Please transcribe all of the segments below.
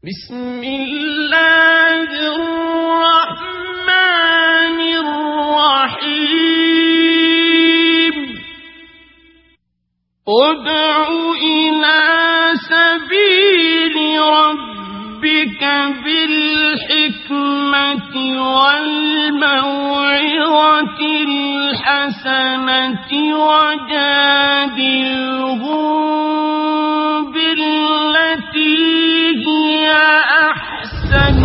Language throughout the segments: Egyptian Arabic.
بسم الله الرحمن الرحيم ادع إلى سبيل ربك بالحكمة والموعظة الحسنة وجادلهم بالتي هي أحسن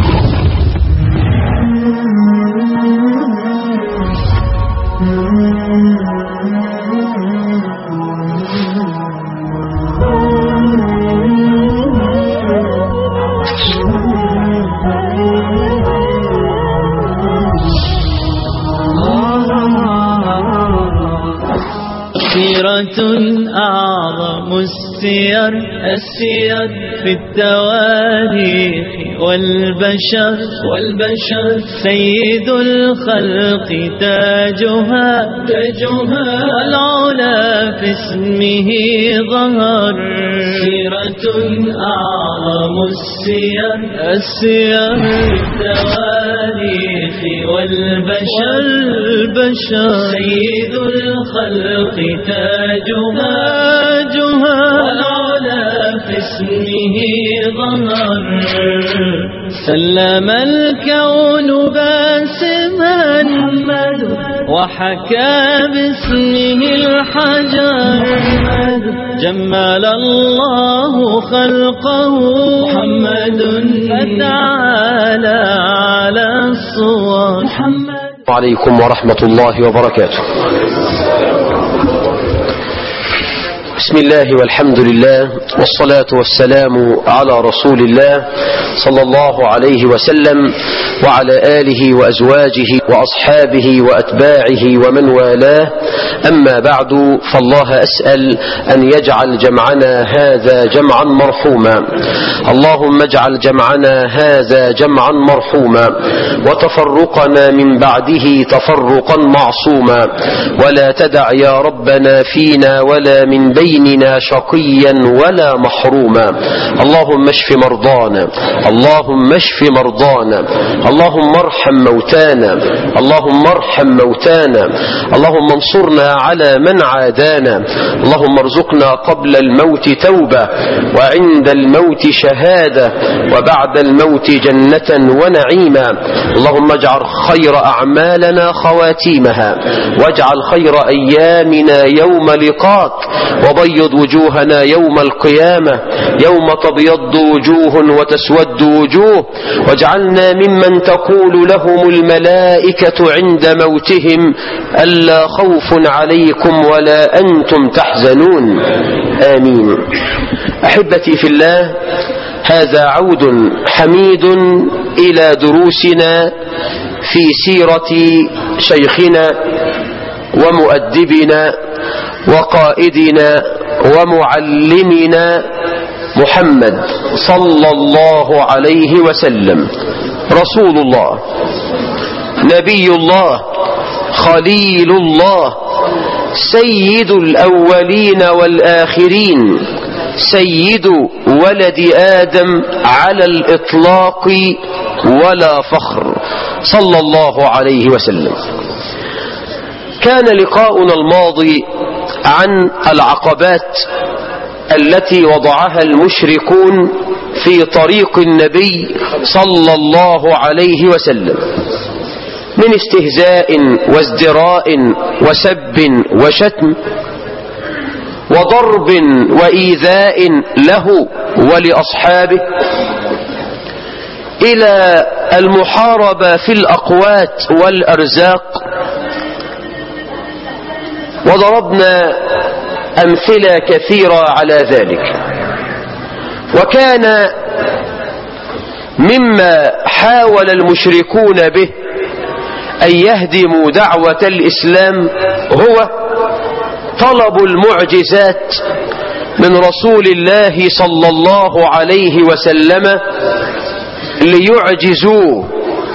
سيرة أعظم السير السير في التواريخ والبشر والبشر سيد الخلق تاجها تاجها والعلا في اسمه ظهر سيرة أعظم السير السير في التواريخ والبشر والبشر سيد الخلق تاجها تاجها والعلا في اسمه ظهر سلم الكون باسما وحكى باسمه الحجر جمل الله خلقه محمد فتعالى على الصور محمد عليكم ورحمة الله وبركاته بسم الله والحمد لله والصلاة والسلام على رسول الله صلى الله عليه وسلم وعلى آله وأزواجه وأصحابه وأتباعه ومن والاه أما بعد فالله أسأل أن يجعل جمعنا هذا جمعا مرحوما اللهم اجعل جمعنا هذا جمعا مرحوما وتفرقنا من بعده تفرقا معصوما ولا تدع يا ربنا فينا ولا من بيننا شقيا ولا محروما اللهم اشف مرضانا اللهم اشف مرضانا اللهم ارحم موتانا اللهم ارحم موتانا اللهم انصرنا على من عادانا اللهم ارزقنا قبل الموت توبة وعند الموت شهادة وبعد الموت جنة ونعيما اللهم اجعل خير أعمالنا خواتيمها واجعل خير أيامنا يوم لقاك وبيض وجوهنا يوم القيامة يوم تبيض وجوه وتسود وجوه واجعلنا ممن تقول لهم الملائكة عند موتهم ألا خوف عليكم ولا أنتم تحزنون آمين أحبتي في الله هذا عود حميد إلى دروسنا في سيرة شيخنا ومؤدبنا وقائدنا ومعلمنا محمد صلى الله عليه وسلم رسول الله نبي الله خليل الله سيد الأولين والآخرين سيد ولد آدم على الإطلاق ولا فخر صلى الله عليه وسلم كان لقاؤنا الماضي عن العقبات التي وضعها المشركون في طريق النبي صلى الله عليه وسلم من استهزاء وازدراء وسب وشتم وضرب وإيذاء له ولأصحابه إلى المحاربة في الأقوات والأرزاق وضربنا أمثلة كثيرة على ذلك وكان مما حاول المشركون به أن يهدموا دعوة الإسلام هو طلب المعجزات من رسول الله صلى الله عليه وسلم ليعجزوه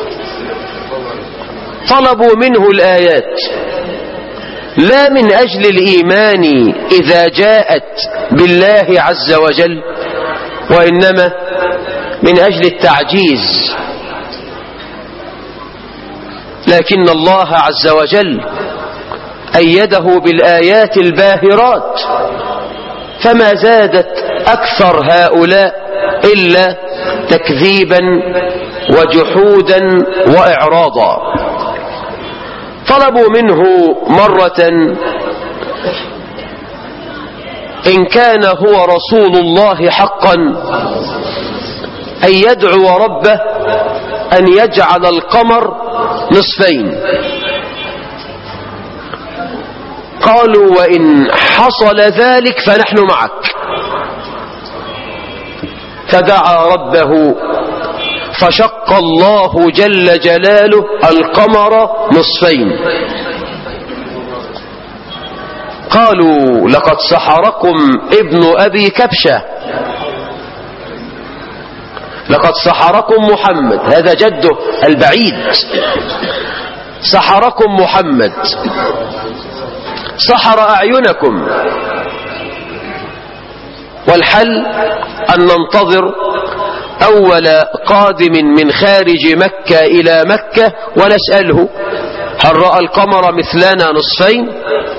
طلبوا منه الآيات لا من أجل الإيمان إذا جاءت بالله عز وجل وإنما من أجل التعجيز لكن الله عز وجل أيده بالآيات الباهرات فما زادت أكثر هؤلاء إلا تكذيبا وجحودا وإعراضا طلبوا منه مرة إن كان هو رسول الله حقا أن يدعو ربه أن يجعل القمر نصفين قالوا وإن حصل ذلك فنحن معك فدعا ربه فشق الله جل جلاله القمر نصفين قالوا لقد سحركم ابن أبي كبشة لقد سحركم محمد هذا جده البعيد سحركم محمد سحر أعينكم والحل أن ننتظر أول قادم من خارج مكة إلى مكة ونسأله هل رأى القمر مثلنا نصفين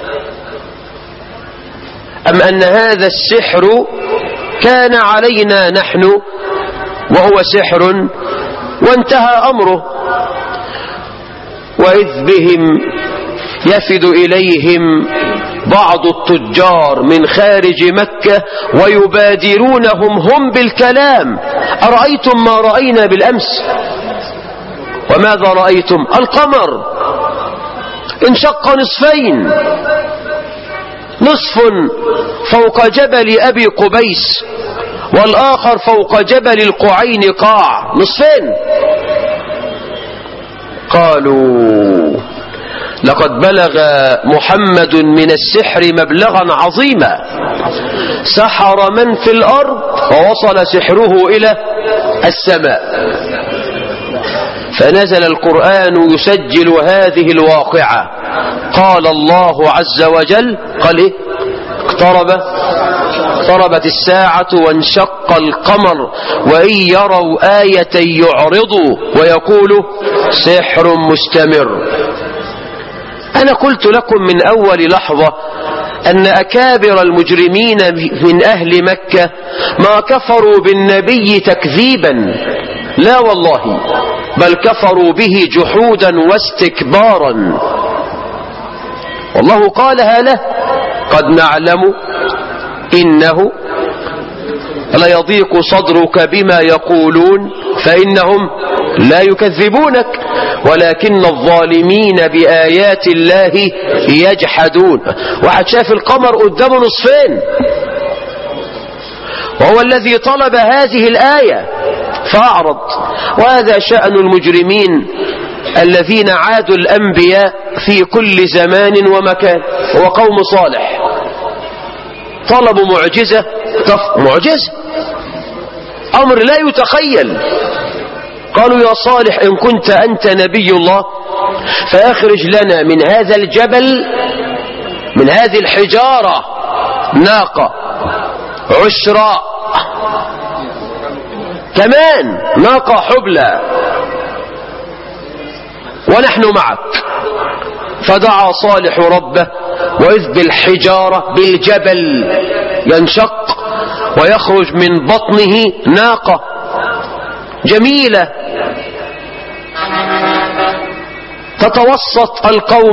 أم أن هذا السحر كان علينا نحن وهو سحر وانتهى أمره وإذ بهم يفد إليهم بعض التجار من خارج مكة ويبادرونهم هم بالكلام أرأيتم ما رأينا بالأمس وماذا رأيتم القمر انشق نصفين نصف فوق جبل أبي قبيس والآخر فوق جبل القعين قاع نصفين قالوا لقد بلغ محمد من السحر مبلغا عظيما سحر من في الأرض ووصل سحره إلى السماء فنزل القرآن يسجل هذه الواقعة قال الله عز وجل قال إيه؟ اقترب اقتربت الساعة وانشق القمر وإن يروا آية يعرضوا ويقولوا سحر مستمر أنا قلت لكم من أول لحظة أن أكابر المجرمين من أهل مكة ما كفروا بالنبي تكذيبا لا والله بل كفروا به جحودا واستكبارا والله قالها له قد نعلم إنه ليضيق صدرك بما يقولون فإنهم لا يكذبونك ولكن الظالمين بآيات الله يجحدون واحد شاف القمر قدامه نصفين وهو الذي طلب هذه الآية فأعرض وهذا شأن المجرمين الذين عادوا الأنبياء في كل زمان ومكان هو قوم صالح طلبوا معجزة طف معجزة أمر لا يتخيل قالوا يا صالح إن كنت أنت نبي الله فأخرج لنا من هذا الجبل من هذه الحجارة ناقة عشراء كمان ناقة حبلى ونحن معك فدعا صالح ربه وإذ بالحجارة بالجبل ينشق ويخرج من بطنه ناقة جميلة تتوسط القوم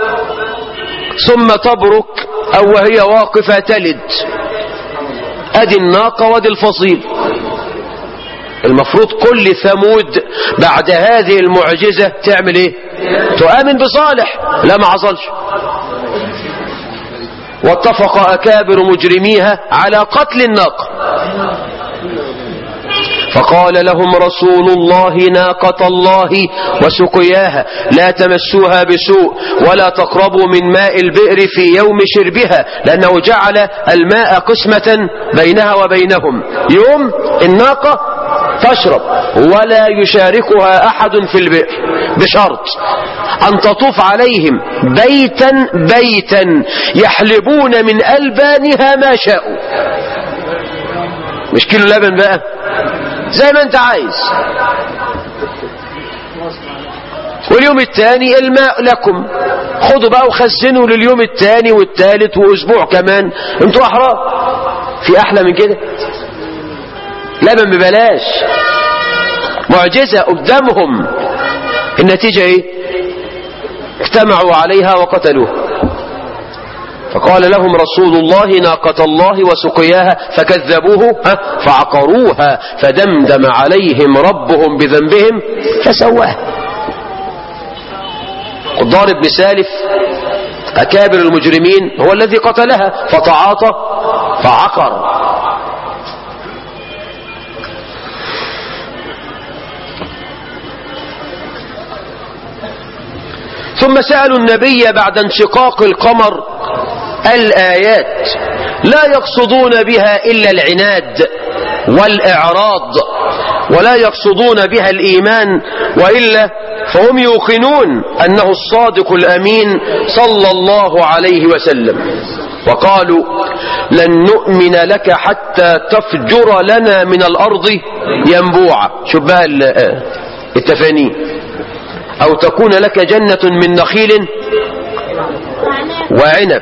ثم تبرك أو وهي واقفة تلد أدي الناقة ودي الفصيل المفروض كل ثمود بعد هذه المعجزة تعمل ايه تؤمن بصالح لا ما حصلش واتفق أكابر مجرميها على قتل الناقة فقال لهم رسول الله ناقة الله وسقياها لا تمسوها بسوء ولا تقربوا من ماء البئر في يوم شربها لأنه جعل الماء قسمة بينها وبينهم يوم الناقة تشرب ولا يشاركها أحد في البئر بشرط أن تطوف عليهم بيتا بيتا يحلبون من ألبانها ما شاءوا مش كيلو لبن بقى زي ما انت عايز واليوم الثاني الماء لكم خدوا بقى وخزنوا لليوم الثاني والثالث واسبوع كمان انتوا احرار في احلى من كده لبن ببلاش معجزة قدامهم النتيجة ايه اجتمعوا عليها وقتلوه فقال لهم رسول الله ناقة الله وسقياها فكذبوه ها، فعقروها فدمدم عليهم ربهم بذنبهم فسواها قدار بن سالف أكابر المجرمين هو الذي قتلها فتعاطى فعقر ثم سألوا النبي بعد انشقاق القمر الآيات لا يقصدون بها إلا العناد والإعراض ولا يقصدون بها الإيمان وإلا فهم يوقنون أنه الصادق الأمين صلى الله عليه وسلم وقالوا لن نؤمن لك حتى تفجر لنا من الأرض ينبوعا شوف بقى ال- التفاني أو تكون لك جنة من نخيل وعنب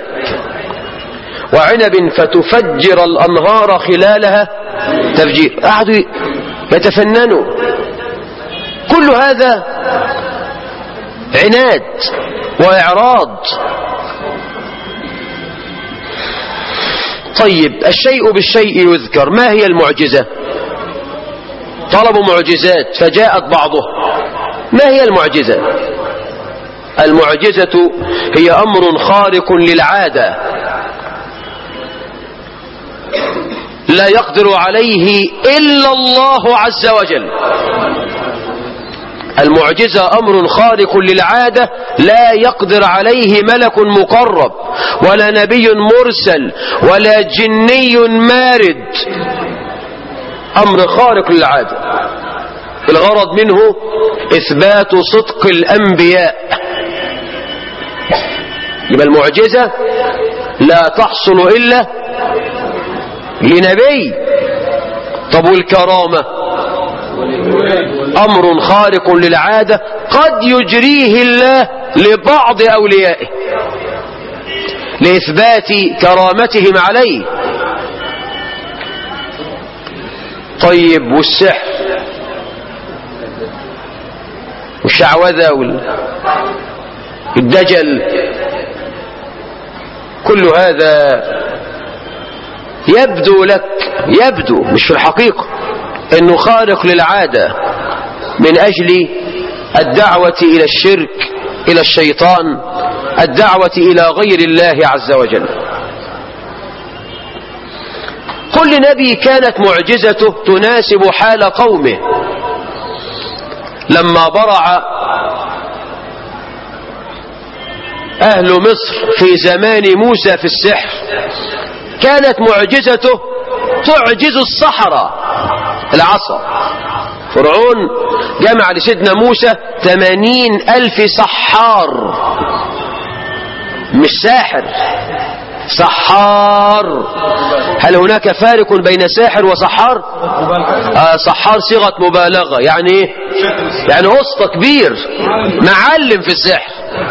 وعنب فتفجر الأنهار خلالها تفجير قعدوا يتفننوا كل هذا عناد وإعراض طيب الشيء بالشيء يذكر ما هي المعجزة طلبوا معجزات فجاءت بعضها ما هي المعجزة المعجزة هي أمر خارق للعادة لا يقدر عليه إلا الله عز وجل المعجزة أمر خارق للعادة لا يقدر عليه ملك مقرب ولا نبي مرسل ولا جني مارد أمر خارق للعادة الغرض منه إثبات صدق الأنبياء يبقى المعجزة لا تحصل إلا لنبي طب والكرامة أمر خارق للعادة قد يجريه الله لبعض أوليائه لإثبات كرامتهم عليه طيب والسحر والشعوذة والدجل كل هذا يبدو لك يبدو مش في الحقيقة انه خارق للعادة من اجل الدعوة الى الشرك الى الشيطان الدعوة الى غير الله عز وجل كل نبي كانت معجزته تناسب حال قومه لما برع أهل مصر في زمان موسى في السحر كانت معجزته تعجز الصحراء العصا فرعون جمع لسيدنا موسى ثمانين ألف سحار مش ساحر سحار هل هناك فارق بين ساحر وسحار آه سحار صيغة مبالغة يعني ايه يعني وسط كبير معلم في السحر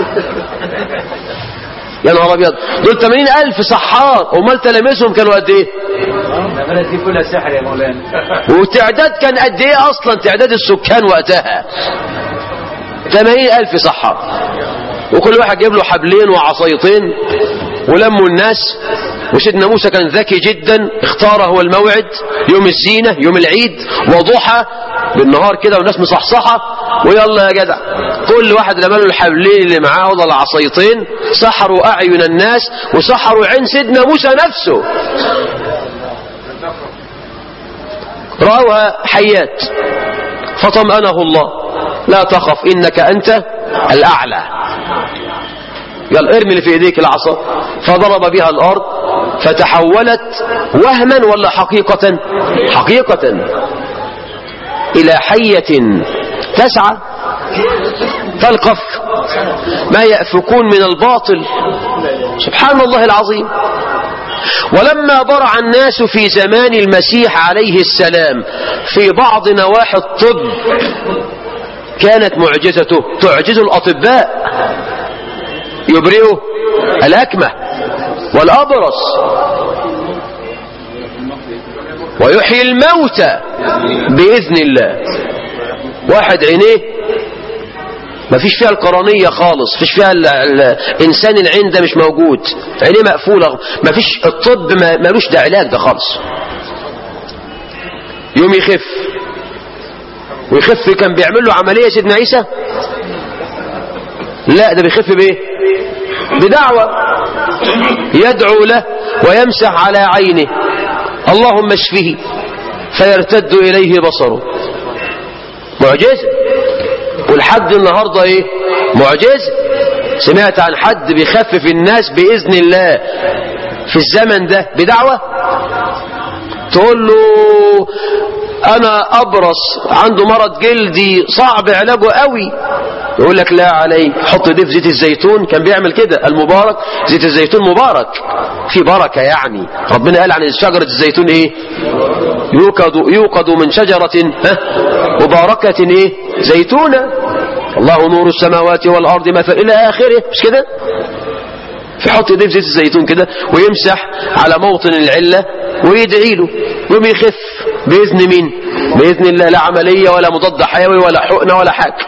يا نهار ابيض دول 80 الف سحار امال تلاميذهم كانوا قد ايه البلد دي كلها سحر يا مولانا وتعداد كان قد ايه اصلا تعداد السكان وقتها 80 الف سحار وكل واحد جايب له حبلين وعصايتين ولموا الناس وسيدنا موسى كان ذكي جدا اختار هو الموعد يوم الزينة يوم العيد وضحى بالنهار كده والناس مصحصحة ويلا يا جدع كل واحد رمى له الحبلين اللي معاه ولا العصايتين سحروا أعين الناس وسحروا عين سيدنا موسى نفسه رأوها حيات فطمأنه الله لا تخف إنك أنت الأعلى قال ارمي اللي في ايديك العصا فضرب بها الارض فتحولت وهما ولا حقيقة حقيقة الى حية تسعى تلقف ما يأفكون من الباطل سبحان الله العظيم ولما برع الناس في زمان المسيح عليه السلام في بعض نواحي الطب كانت معجزته تعجز الأطباء يبرئه الأكمة والأبرص ويحيي الموتى بإذن الله واحد عينيه ما فيش فيها القرنية خالص فيش فيها ال- ال- الإنسان العين ده مش موجود عينيه مقفولة ما فيش الطب ما ملوش ده علاج ده خالص يوم يخف ويخف كان بيعمل له عملية سيدنا عيسى لا ده بيخف بايه بدعوة يدعو له ويمسح على عينه اللهم اشفه فيرتد إليه بصره معجزة والحد النهاردة ايه معجزة سمعت عن حد بيخفف الناس بإذن الله في الزمن ده بدعوة تقول له انا ابرص عنده مرض جلدي صعب علاجه قوي يقول لك لا علي حط دي في زيت الزيتون كان بيعمل كده المبارك زيت الزيتون مبارك في بركة يعني ربنا قال عن شجرة الزيتون ايه يوقد, يوقد من شجرة ها مباركة ايه زيتونة الله نور السماوات والارض مثل الى اخره مش كده فيحط ايديه في زيت الزيتون كده ويمسح على موطن العلة ويدعي له يوم يخف بإذن مين بإذن الله لا عملية ولا مضاد حيوي ولا حقنة ولا حاجة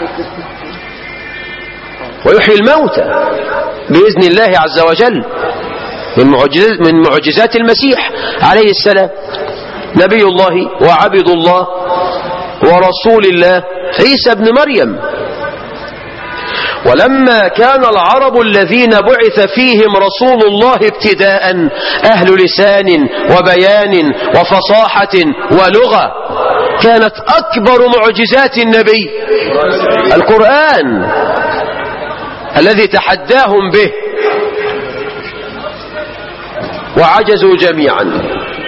ويحيي الموتى بإذن الله عز وجل من معجزات, من معجزات المسيح عليه السلام نبي الله وعبد الله ورسول الله عيسى بن مريم ولما كان العرب الذين بعث فيهم رسول الله ابتداء أهل لسان وبيان وفصاحة ولغة كانت أكبر معجزات النبي القرآن الذي تحداهم به وعجزوا جميعا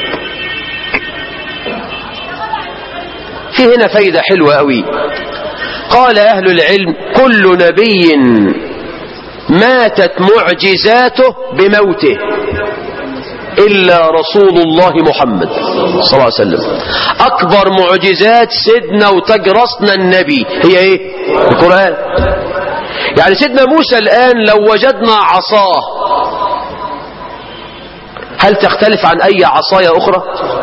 في هنا فايدة حلوة أوي قال أهل العلم كل نبي ماتت معجزاته بموته إلا رسول الله محمد صلى الله عليه وسلم أكبر معجزات سيدنا وتاج راسنا النبي هي إيه القرآن يعني سيدنا موسى الآن لو وجدنا عصاه هل تختلف عن أي عصاية أخرى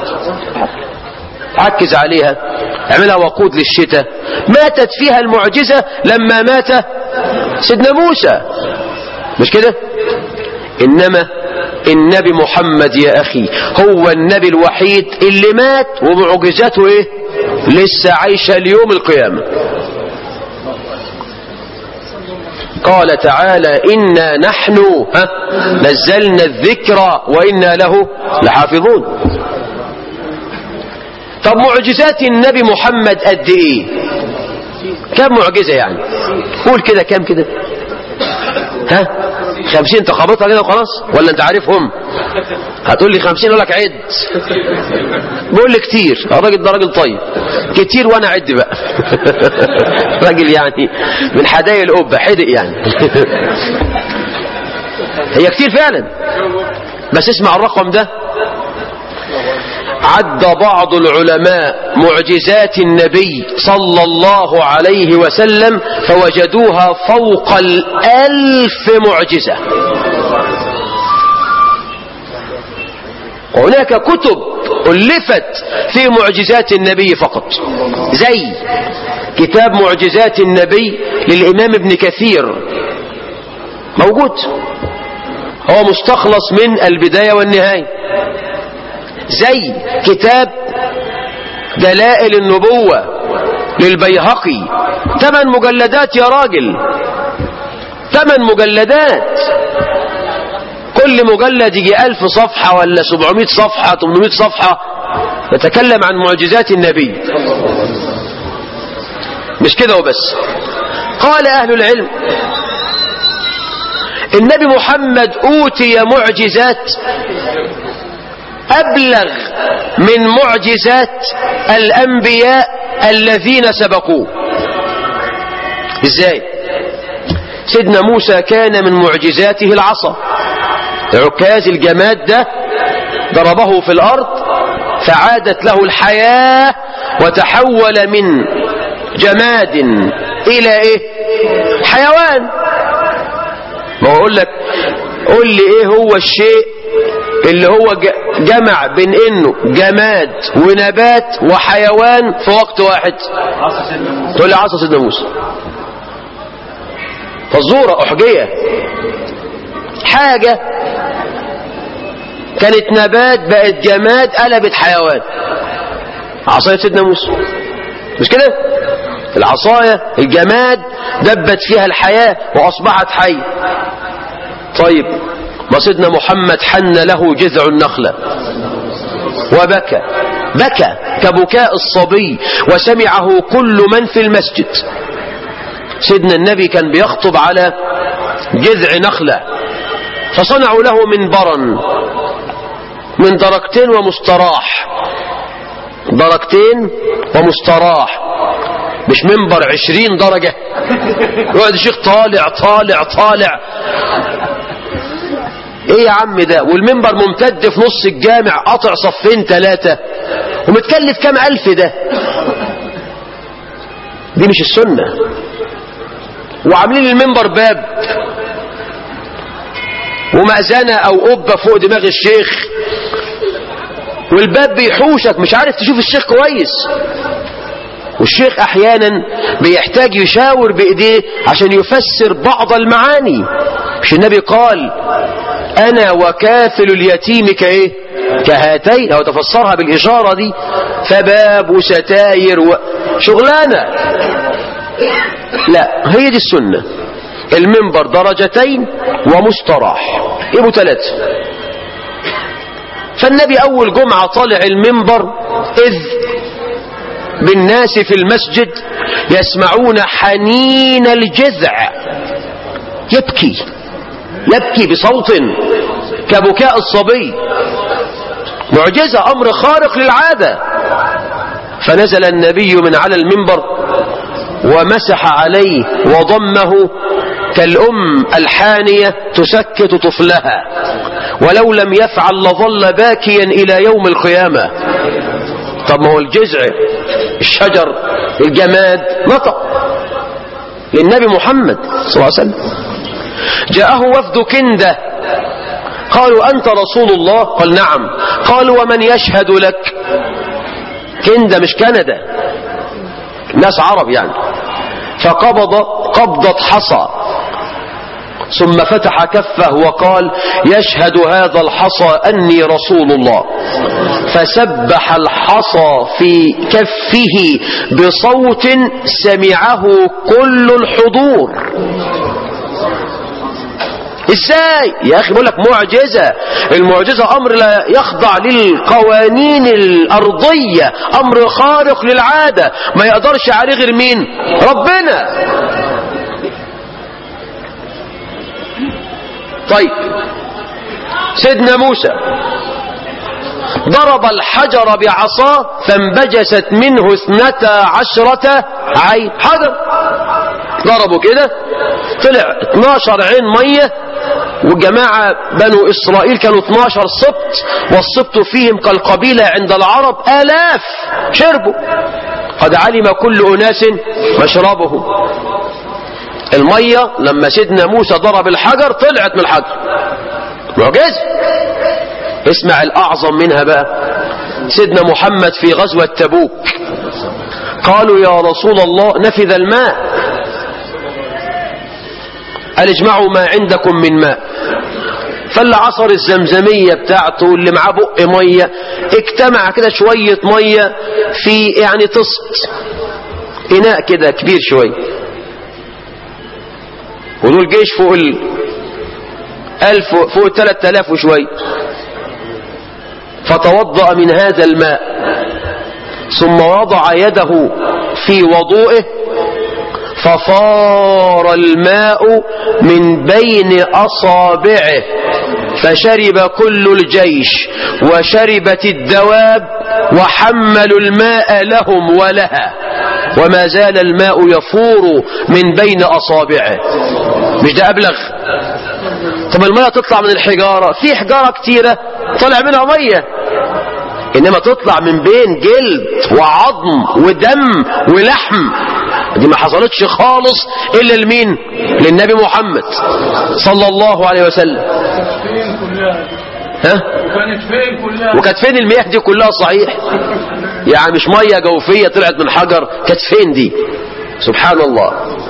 ركز عليها اعملها وقود للشتاء ماتت فيها المعجزة لما مات سيدنا موسى مش كده إنما النبي محمد يا أخي هو النبي الوحيد اللي مات ومعجزاته إيه لسه عايشة ليوم القيامة قال تعالى إنا نحن ها نزلنا الذكر وإنا له لحافظون طب معجزات النبي محمد قد ايه كم معجزة يعني قول كده كم كده ها خمسين انت خبطها كده وخلاص ولا انت عارفهم هتقول لي خمسين اقول لك عد بقول لي كتير الراجل ده راجل طيب كتير وانا عد بقى راجل يعني من حدايا القبة حدق يعني هي كتير فعلا بس اسمع الرقم ده عد بعض العلماء معجزات النبي صلى الله عليه وسلم فوجدوها فوق الألف معجزة هناك كتب ألفت في معجزات النبي فقط زي كتاب معجزات النبي للإمام ابن كثير موجود هو مستخلص من البداية والنهاية زي كتاب دلائل النبوة للبيهقي ثمان مجلدات يا راجل ثمان مجلدات كل مجلد يجي ألف صفحة ولا سبعمائة صفحة تمنمائة صفحة نتكلم عن معجزات النبي مش كده وبس قال أهل العلم النبي محمد أوتي معجزات أبلغ من معجزات الأنبياء الذين سبقوه إزاي سيدنا موسى كان من معجزاته العصا عكاز الجماد ده ضربه في الأرض فعادت له الحياة وتحول من جماد إلى إيه حيوان ما هو أقول لك قول لي إيه هو الشيء اللي هو ج- جمع بين إنه جماد ونبات وحيوان في وقت واحد عصر سيدنا موسى تقول لي عصا سيدنا موسى فالزورة أحجية حاجة كانت نبات بقت جماد قلبت حيوان عصاية سيدنا موسى مش كده العصاية الجماد دبت فيها الحياة وأصبحت حي طيب ما سيدنا محمد حن له جذع النخلة وبكى بكى كبكاء الصبي وسمعه كل من في المسجد سيدنا النبي كان بيخطب على جذع نخلة فصنعوا له منبرا من درجتين ومستراح درجتين ومستراح مش منبر عشرين درجة يقعد الشيخ طالع طالع طالع ايه يا عم ده والمنبر ممتد في نص الجامع قطع صفين ثلاثة ومتكلف كام ألف ده دي مش السنة وعاملين المنبر باب ومأذنة أو قبة فوق دماغ الشيخ والباب بيحوشك مش عارف تشوف الشيخ كويس والشيخ أحيانا بيحتاج يشاور بإيديه عشان يفسر بعض المعاني مش النبي قال أنا وكافل اليتيم كإيه كهاتين أو تفسرها بالإشارة دي فباب وستاير وشغلانة لا هي دي السنة المنبر درجتين ومستراح يبقوا ثلاثة فالنبي أول جمعة طالع المنبر إذ بالناس في المسجد يسمعون حنين الجذع يبكي يبكي بصوت كبكاء الصبي معجزة أمر خارق للعادة فنزل النبي من على المنبر ومسح عليه وضمه كالأم الحانية تسكت طفلها ولو لم يفعل لظل باكيا إلى يوم القيامة طب ما هو الجذع الشجر الجماد نطق للنبي محمد صلى الله عليه وسلم جاءه وفد كندة قالوا أنت رسول الله قال نعم قالوا ومن يشهد لك كندة مش كندا ناس عرب يعني فقبض قبضة حصى ثم فتح كفه وقال يشهد هذا الحصى أني رسول الله فسبح الحصى في كفه بصوت سمعه كل الحضور ازاي يا اخي بقول لك معجزه المعجزه امر لا يخضع للقوانين الارضيه امر خارق للعاده ما يقدرش عليه غير مين ربنا طيب سيدنا موسى ضرب الحجر بعصاه فانبجست منه اثنتا عشرة عين حجر ضربوا كده طلع 12 عين مية وجماعة بنو إسرائيل كانوا 12 سبط والسبط فيهم كالقبيلة عند العرب آلاف شربوا قد علم كل أناس مشربهم المية لما سيدنا موسى ضرب الحجر طلعت من الحجر معجزة اسمع الأعظم منها بقى سيدنا محمد في غزوة تبوك قالوا يا رسول الله نفذ الماء قال اجمعوا ما عندكم من ماء فاللي عصر الزمزمية بتاعته واللي معاه بق مية اجتمع كده شوية مية في يعني طست إناء كده كبير شوية ودول جيش فوق ال ألف فوق الثلاث آلاف وشوية فتوضأ من هذا الماء ثم وضع يده في وضوئه ففار الماء من بين أصابعه فشرب كل الجيش وشربت الدواب وحملوا الماء لهم ولها وما زال الماء يفور من بين أصابعه مش ده أبلغ طب المية تطلع من الحجارة في حجارة كتيرة طلع منها مية انما تطلع من بين جلد وعظم ودم ولحم دي ما حصلتش خالص الا لمين للنبي محمد صلى الله عليه وسلم فين كلها ها وكانت فين كلها وكانت فين المياه دي كلها صحيح يعني مش مية جوفية طلعت من حجر كانت فين دي سبحان الله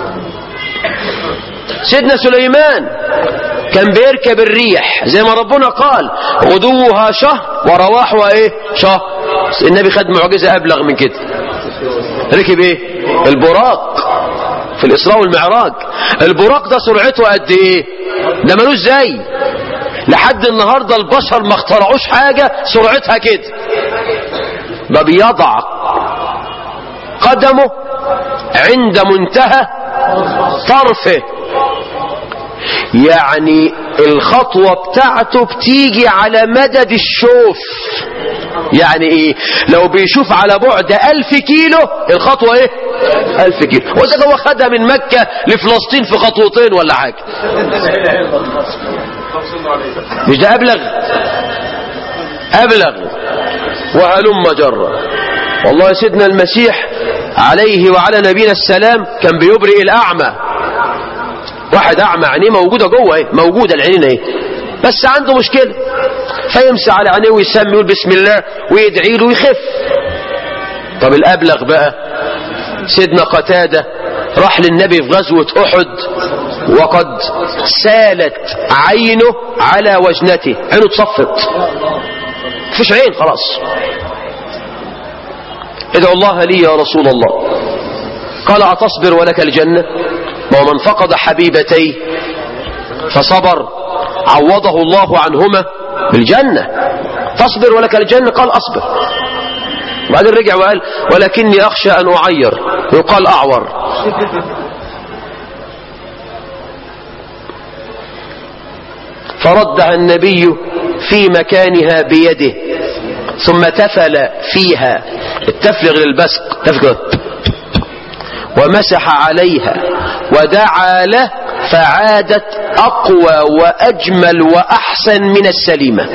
سيدنا سليمان كان بيركب الريح زي ما ربنا قال غدوها شهر ورواحها ايه شهر النبي خد معجزة ابلغ من كده ركب ايه البراق في الاسراء والمعراج البراق ده سرعته قد ايه ده ملوش زي لحد النهاردة البشر ما اخترعوش حاجة سرعتها كده ما بيضع قدمه عند منتهى طرفه يعني الخطوة بتاعته بتيجي على مدد الشوف يعني ايه لو بيشوف على بعد الف كيلو الخطوة ايه الف كيلو وإذا هو خدها من مكة لفلسطين في خطوتين ولا حاجة مش ده أبلغ أبلغ وهلم جرا والله سيدنا المسيح عليه وعلى نبينا السلام كان بيبرئ الأعمى واحد أعمى عينيه موجودة جوه ايه موجودة العينين ايه بس عنده مشكلة فيمسى على عينيه ويسمي يقول بسم الله ويدعي له ويخف طب الأبلغ بقى سيدنا قتادة راح للنبي في غزوة أحد وقد سالت عينه على وجنته عينه اتصفت فيش عين خلاص ادعو الله لي يا رسول الله قال أتصبر ولك الجنة ومن فقد حبيبتيه فصبر عوضه الله عنهما بالجنة تصبر ولك الجنة قال أصبر بعدين رجع وقال ولكني أخشى أن أعير يقال أعور فردها النبي في مكانها بيده ثم تفل فيها التفل غير البسق تفل ومسح عليها ودعا له فعادت أقوى وأجمل وأحسن من السليمة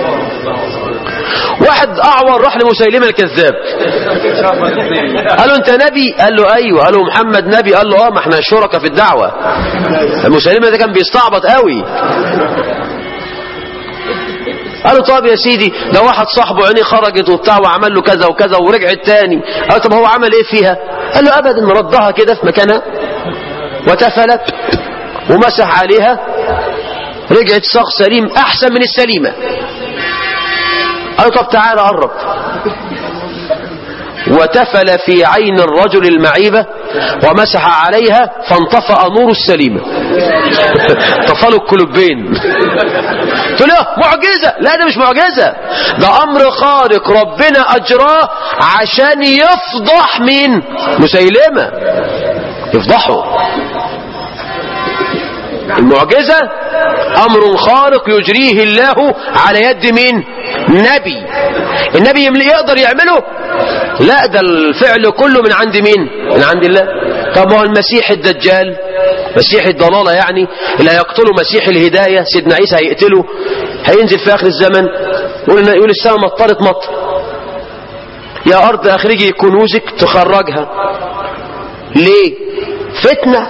واحد أعور راح لمسيلمة الكذاب قال له أنت نبي قال له أيوه قال له محمد نبي قال له آه ما احنا شركة في الدعوة المسيلمة ده كان بيستعبط قوي قال له طب يا سيدي ده واحد صاحبه عينيه خرجت وبتاع وعمل له كذا وكذا ورجعت تاني قال طب هو عمل ايه فيها قال له ابدا ردها كده في مكانها وتفلت ومسح عليها رجعت صاغ سليم احسن من السليمه قال له طب تعالى قرب وتفل في عين الرجل المعيبة ومسح عليها فانطفأ نور السليمة طفلوا الكلوبين قلت له معجزة لا ده مش معجزة ده أمر خارق ربنا أجراه عشان يفضح مين مسيلمة يفضحه المعجزة أمر خارق يجريه الله على يد مين نبي النبي يقدر يعمله لا ده الفعل كله من عند مين من عند الله طب ما هو المسيح الدجال مسيح الضلالة يعني اللي هيقتله مسيح الهداية سيدنا عيسى هيقتله هينزل في آخر الزمن يقول, يقول السماء مطرت مطر يا أرض أخرجي كنوزك تخرجها ليه فتنة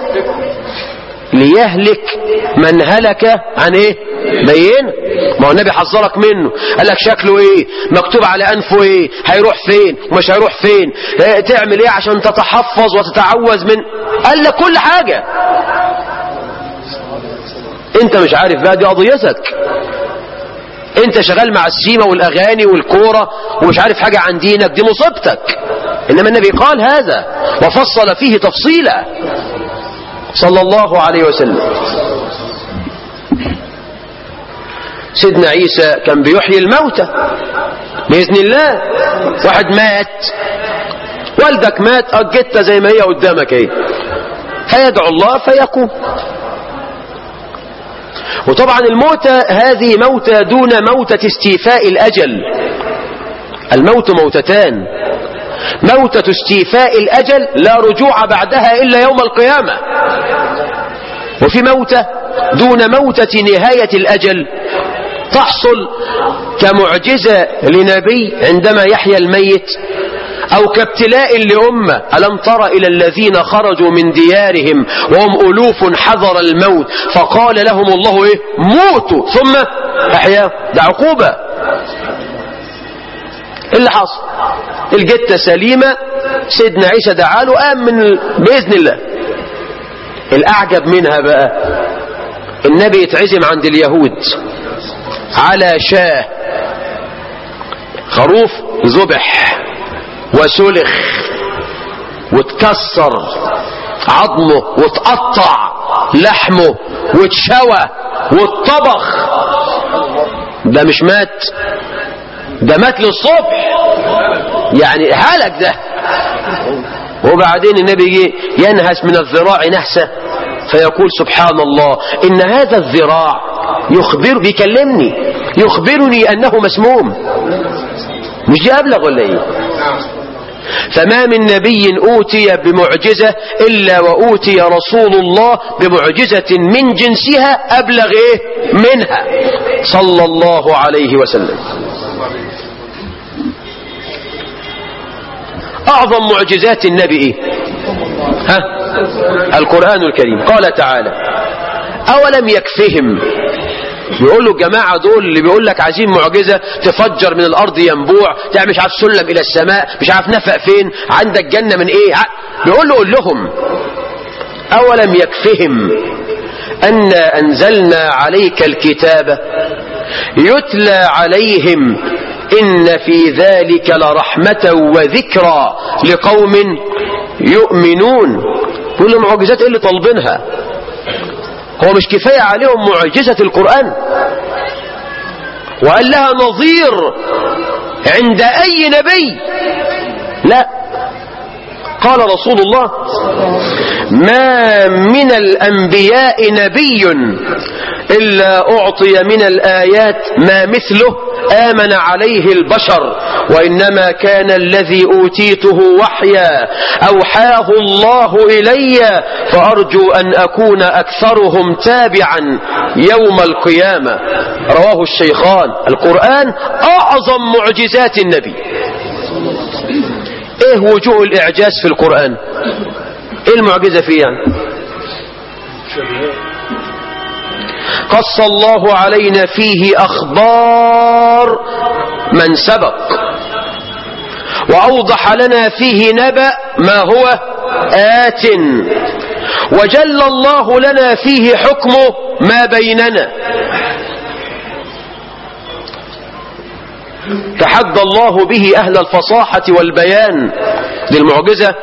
ليهلك من هلك عن ايه بين ما هو النبي حذرك منه قال لك شكله ايه مكتوب على انفه ايه هيروح فين ومش هيروح فين إيه تعمل ايه عشان تتحفظ وتتعوذ من قال لك كل حاجة انت مش عارف بقى دي قضيتك انت شغال مع السيما والاغاني والكورة ومش عارف حاجة عن دينك دي مصيبتك انما النبي قال هذا وفصل فيه تفصيلا صلى الله عليه وسلم سيدنا عيسى كان بيحيي الموتى بإذن الله واحد مات والدك مات أجدت زي ما هي قدامك اهي فيدعو الله فيقوم وطبعا الموتى هذه موتى دون موتة استيفاء الأجل الموت موتتان موتة استيفاء الأجل لا رجوع بعدها إلا يوم القيامة وفي موتة دون موتة نهاية الأجل تحصل كمعجزة لنبي عندما يحيا الميت أو كابتلاء لأمة ألم تر إلى الذين خرجوا من ديارهم وهم ألوف حذر الموت فقال لهم الله إيه موتوا ثم أحياهم ده عقوبة إيه اللي حصل الجتة سليمة سيدنا عيسى دعاله قام من ال... بإذن الله الأعجب منها بقى النبي يتعزم عند اليهود على شاه خروف ذبح وسلخ وتكسر عظمه وتقطع لحمه وتشوى واتطبخ ده مش مات ده مات للصبح يعني هلك ده وبعدين النبي يجي ينهس من الذراع نهسة فيقول سبحان الله إن هذا الذراع يخبر بيكلمني يخبرني أنه مسموم مش دي أبلغ ولا إيه فما من نبي أوتي بمعجزة إلا وأوتي رسول الله بمعجزة من جنسها أبلغ إيه منها صلى الله عليه وسلم أعظم معجزات النبي إيه؟ ها؟ القرآن الكريم قال تعالى أولم يكفهم يقول له الجماعة دول اللي بيقول لك عايزين معجزة تفجر من الأرض ينبوع تعمل مش عارف سلم إلى السماء مش عارف نفق فين عندك جنة من إيه بيقول له قول لهم أولم يكفهم أن أنزلنا عليك الكتاب يتلى عليهم إن في ذلك لرحمة وذكرى لقوم يؤمنون كل معجزات إيه اللي طالبينها هو مش كفاية عليهم معجزة القرآن وقال لها نظير عند أي نبي لا قال رسول الله ما من الأنبياء نبي إلا أعطي من الآيات ما مثله آمن عليه البشر وإنما كان الذي أوتيته وحيا أوحاه الله إلي فأرجو أن أكون أكثرهم تابعا يوم القيامة رواه الشيخان القرآن أعظم معجزات النبي ايه وجوه الاعجاز في القرآن ايه المعجزة فيه يعني قص الله علينا فيه اخبار من سبق واوضح لنا فيه نبأ ما هو آت وجل الله لنا فيه حكمه ما بيننا تحدى الله به أهل الفصاحة والبيان للمعجزة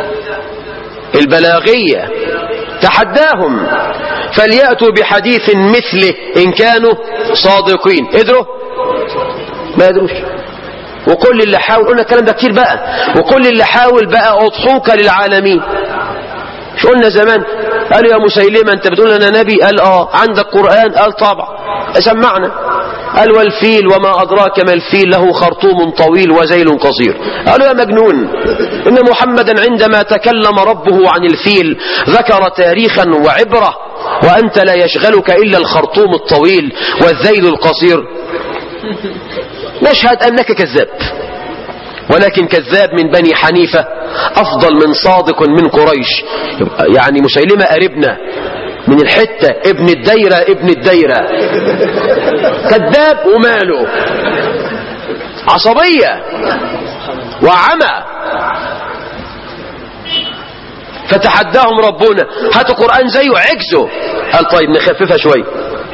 البلاغية تحداهم فليأتوا بحديث مثله إن كانوا صادقين قدروا ما يدروش وكل اللي حاول قلنا الكلام ده كتير بقى وكل اللي حاول بقى أضحوك للعالمين مش قلنا زمان قالوا يا مسيلمة انت بتقول انا نبي قال اه عندك قرآن قال طبعا سمعنا قال والفيل وما أدراك ما الفيل له خرطوم طويل وزيل قصير قالوا يا مجنون إن محمدا عندما تكلم ربه عن الفيل ذكر تاريخا وعبرة وأنت لا يشغلك إلا الخرطوم الطويل والذيل القصير نشهد أنك كذاب ولكن كذاب من بني حنيفة أفضل من صادق من قريش يعني مسيلمة قريبنا من الحتة ابن الدايرة ابن الدايرة كذاب وماله عصبية وعمى فتحداهم ربنا هاتوا قرآن زيه عجزوا قال طيب نخففها شوي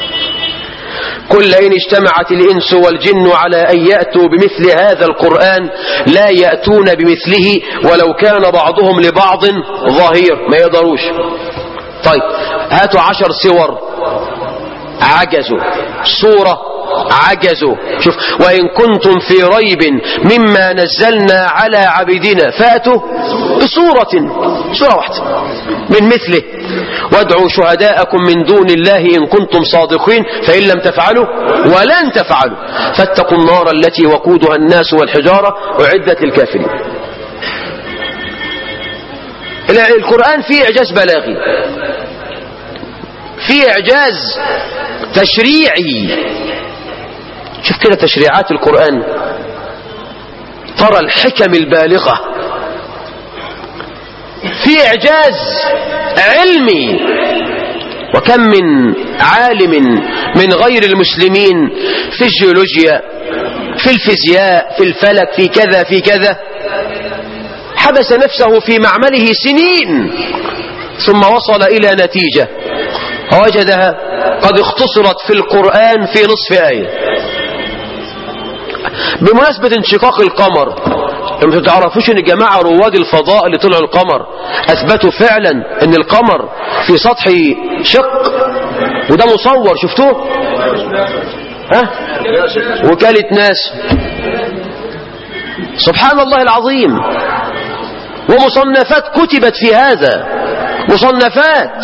كل إن اجتمعت الإنس والجن على أن يأتوا بمثل هذا القرآن لا يأتون بمثله ولو كان بعضهم لبعض ظهير ما يقدروش طيب هاتوا عشر سور عجزوا صورة عجزوا شوف وإن كنتم في ريب مما نزلنا على عبدنا فاتوا بصورة سورة واحدة من مثله وادعوا شهداءكم من دون الله إن كنتم صادقين فإن لم تفعلوا ولن تفعلوا فاتقوا النار التي وقودها الناس والحجارة أعدت للكافرين القرآن فيه إعجاز بلاغي في إعجاز تشريعي شوف كده تشريعات القرآن ترى الحكم البالغة في إعجاز علمي وكم من عالم من غير المسلمين في الجيولوجيا في الفيزياء في الفلك في كذا في كذا حبس نفسه في معمله سنين ثم وصل إلى نتيجة ووجدها قد اختصرت في القرآن في نصف آية بمناسبة انشقاق القمر انتوا تعرفوش ان جماعة رواد الفضاء اللي طلعوا القمر اثبتوا فعلا ان القمر في سطح شق وده مصور شفتوه ها وكالة ناس سبحان الله العظيم ومصنفات كتبت في هذا مصنفات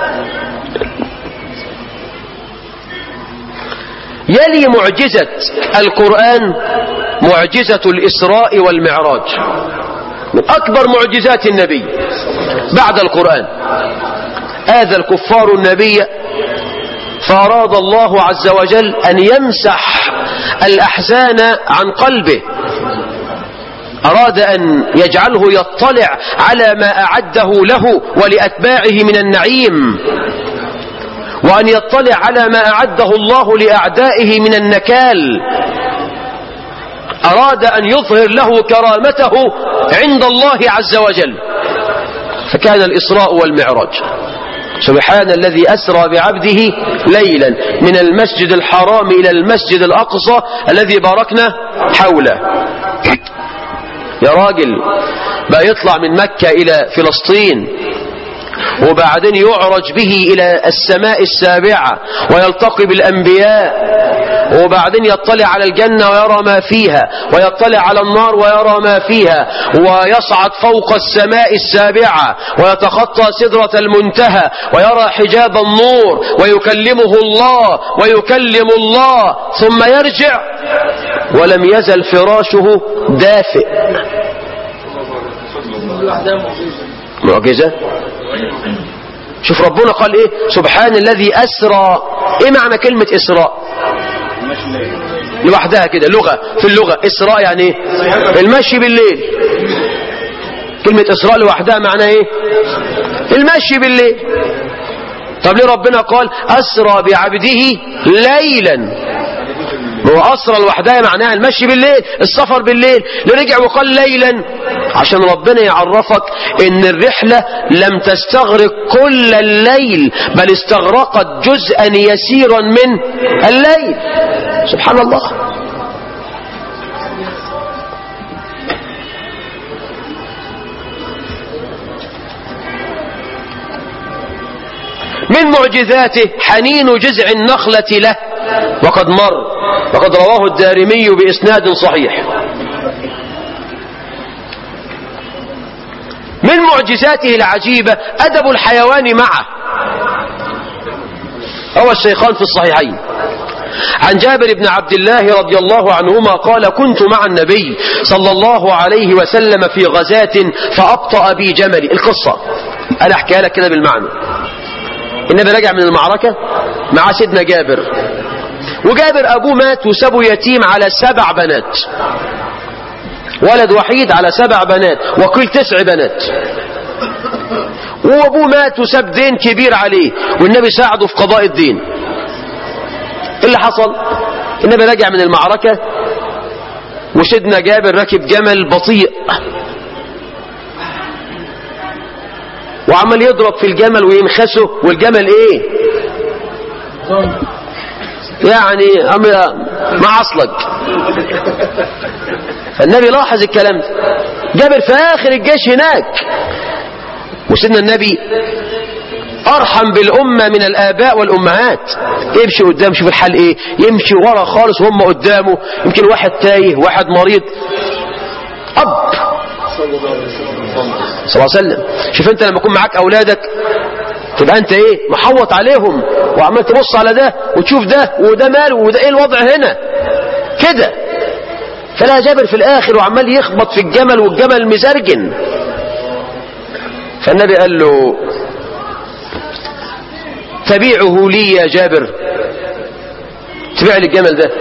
يلي معجزة القرآن معجزة الإسراء والمعراج من أكبر معجزات النبي بعد القرآن آذى الكفار النبي فأراد الله عز وجل أن يمسح الأحزان عن قلبه أراد أن يجعله يطلع على ما أعده له ولأتباعه من النعيم وأن يطلع على ما أعده الله لأعدائه من النكال أراد أن يظهر له كرامته عند الله عز وجل فكان الإسراء والمعراج سبحان الذي أسرى بعبده ليلا من المسجد الحرام إلى المسجد الأقصى الذي باركنا حوله يا راجل بقى يطلع من مكة إلى فلسطين وبعدين يعرج به إلى السماء السابعة ويلتقي بالأنبياء وبعدين يطلع على الجنة ويرى ما فيها ويطلع على النار ويرى ما فيها ويصعد فوق السماء السابعة ويتخطى سدرة المنتهى ويرى حجاب النور ويكلمه الله ويكلم الله ثم يرجع ولم يزل فراشه دافئ معجزة شوف ربنا قال ايه سبحان الذي اسرى ايه معنى كلمة اسراء لوحدها كده لغة في اللغة اسراء يعني ايه المشي بالليل كلمة اسراء لوحدها معناها ايه المشي بالليل طب ليه ربنا قال اسرى بعبده ليلا هو أسرى لوحدها معناها المشي بالليل السفر بالليل لرجع وقال ليلا عشان ربنا يعرفك ان الرحلة لم تستغرق كل الليل بل استغرقت جزءا يسيرا من الليل سبحان الله من معجزاته حنين جذع النخلة له وقد مر وقد رواه الدارمي بإسناد صحيح من معجزاته العجيبة أدب الحيوان معه هو الشيخان في الصحيحين عن جابر بن عبد الله رضي الله عنهما قال كنت مع النبي صلى الله عليه وسلم في غزاة فأبطأ بي جملي القصة أنا أحكيها لك كده بالمعنى النبي رجع من المعركة مع سيدنا جابر وجابر أبوه مات وسابه يتيم على سبع بنات ولد وحيد على سبع بنات وقيل تسع بنات وابوه مات وساب دين كبير عليه والنبي ساعده في قضاء الدين ايه اللي حصل النبي رجع من المعركة وسيدنا جابر راكب جمل بطيء وعمال يضرب في الجمل وينخسه والجمل ايه يعني معصلج فالنبي لاحظ الكلام ده جابر في اخر الجيش هناك وسيدنا النبي ارحم بالامه من الاباء والامهات يمشي قدام شوف الحال ايه يمشي ورا خالص وهم قدامه يمكن واحد تايه واحد مريض اب صلى الله عليه وسلم شوف انت لما يكون معاك اولادك تبقى انت ايه محوط عليهم وعمال تبص على ده وتشوف ده وده ماله وده ايه الوضع هنا كده فلا جابر في الاخر وعمال يخبط في الجمل والجمل مزرجن فالنبي قال له تبيعه لي يا جابر تبيع لي الجمل ده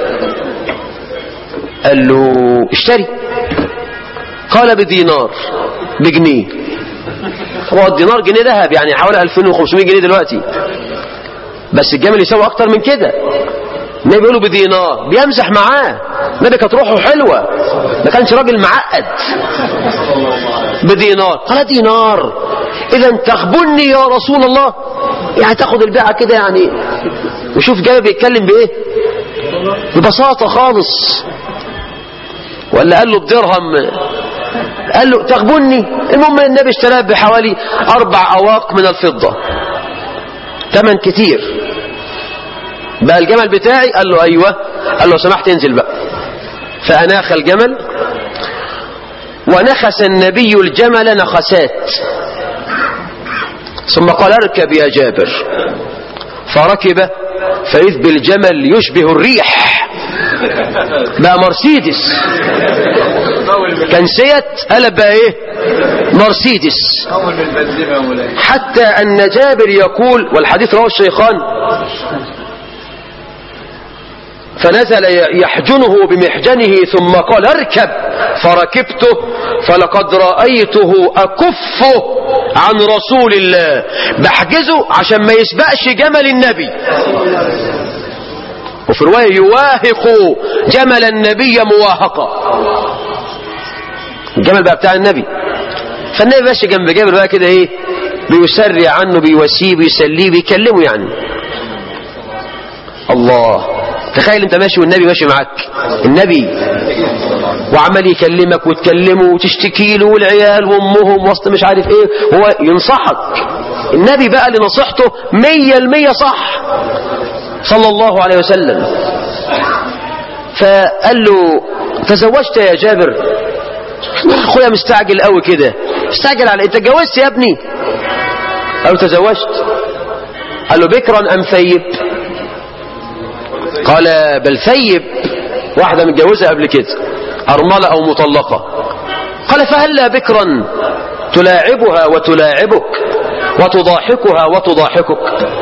قال له اشتري قال بدينار بجنيه هو الدينار جنيه ذهب يعني حوالي 2500 جنيه دلوقتي بس الجمل يساوي اكتر من كده النبي بيقوله بدينار بيمزح معاه النبي كانت روحه حلوه ما كانش راجل معقد بدينار قال دينار اذا تخبني يا رسول الله يعني تاخد البيعه كده يعني وشوف جابر بيتكلم بايه ببساطه خالص ولا قال له بدرهم قال له تغبني المهم النبي اشتراه بحوالي اربع اواق من الفضه ثمن كتير بقى الجمل بتاعي قال له ايوه قال له سمحت انزل بقى فاناخ الجمل ونخس النبي الجمل نخسات ثم قال اركب يا جابر فركب فإذ بالجمل يشبه الريح بقى مرسيدس كان سيت قلب بقى ايه مرسيدس اول من البنزيمه يا مولاي حتى أن جابر يقول والحديث رواه الشيخان فنزل يحجنه بمحجنه ثم قال اركب فركبته فلقد رأيته أكفه عن رسول الله بحجزه عشان ما يسبقش جمل النبي وفي رواية يواهق جمل النبي مواهقة الجمل بقى بتاع النبي فالنبي ماشي جنب جابر بقى كده ايه بيسري عنه بيواسيه بيسليه بيكلمه يعني الله تخيل انت ماشي والنبي ماشي معاك النبي وعمال يكلمك وتكلمه وتشتكي له والعيال وامهم وسط مش عارف ايه هو ينصحك النبي بقى اللي نصيحته مية المية صح صلى الله عليه وسلم فقال له تزوجت يا جابر اخويا مستعجل قوي كده مستعجل على انت اتجوزت يا ابني قال له تزوجت قال له بكرا ام ثيب قال بل ثيب واحدة متجوزة قبل كده أرملة أو مطلقة قال فهلا بكرا تلاعبها وتلاعبك وتضاحكها وتضاحكك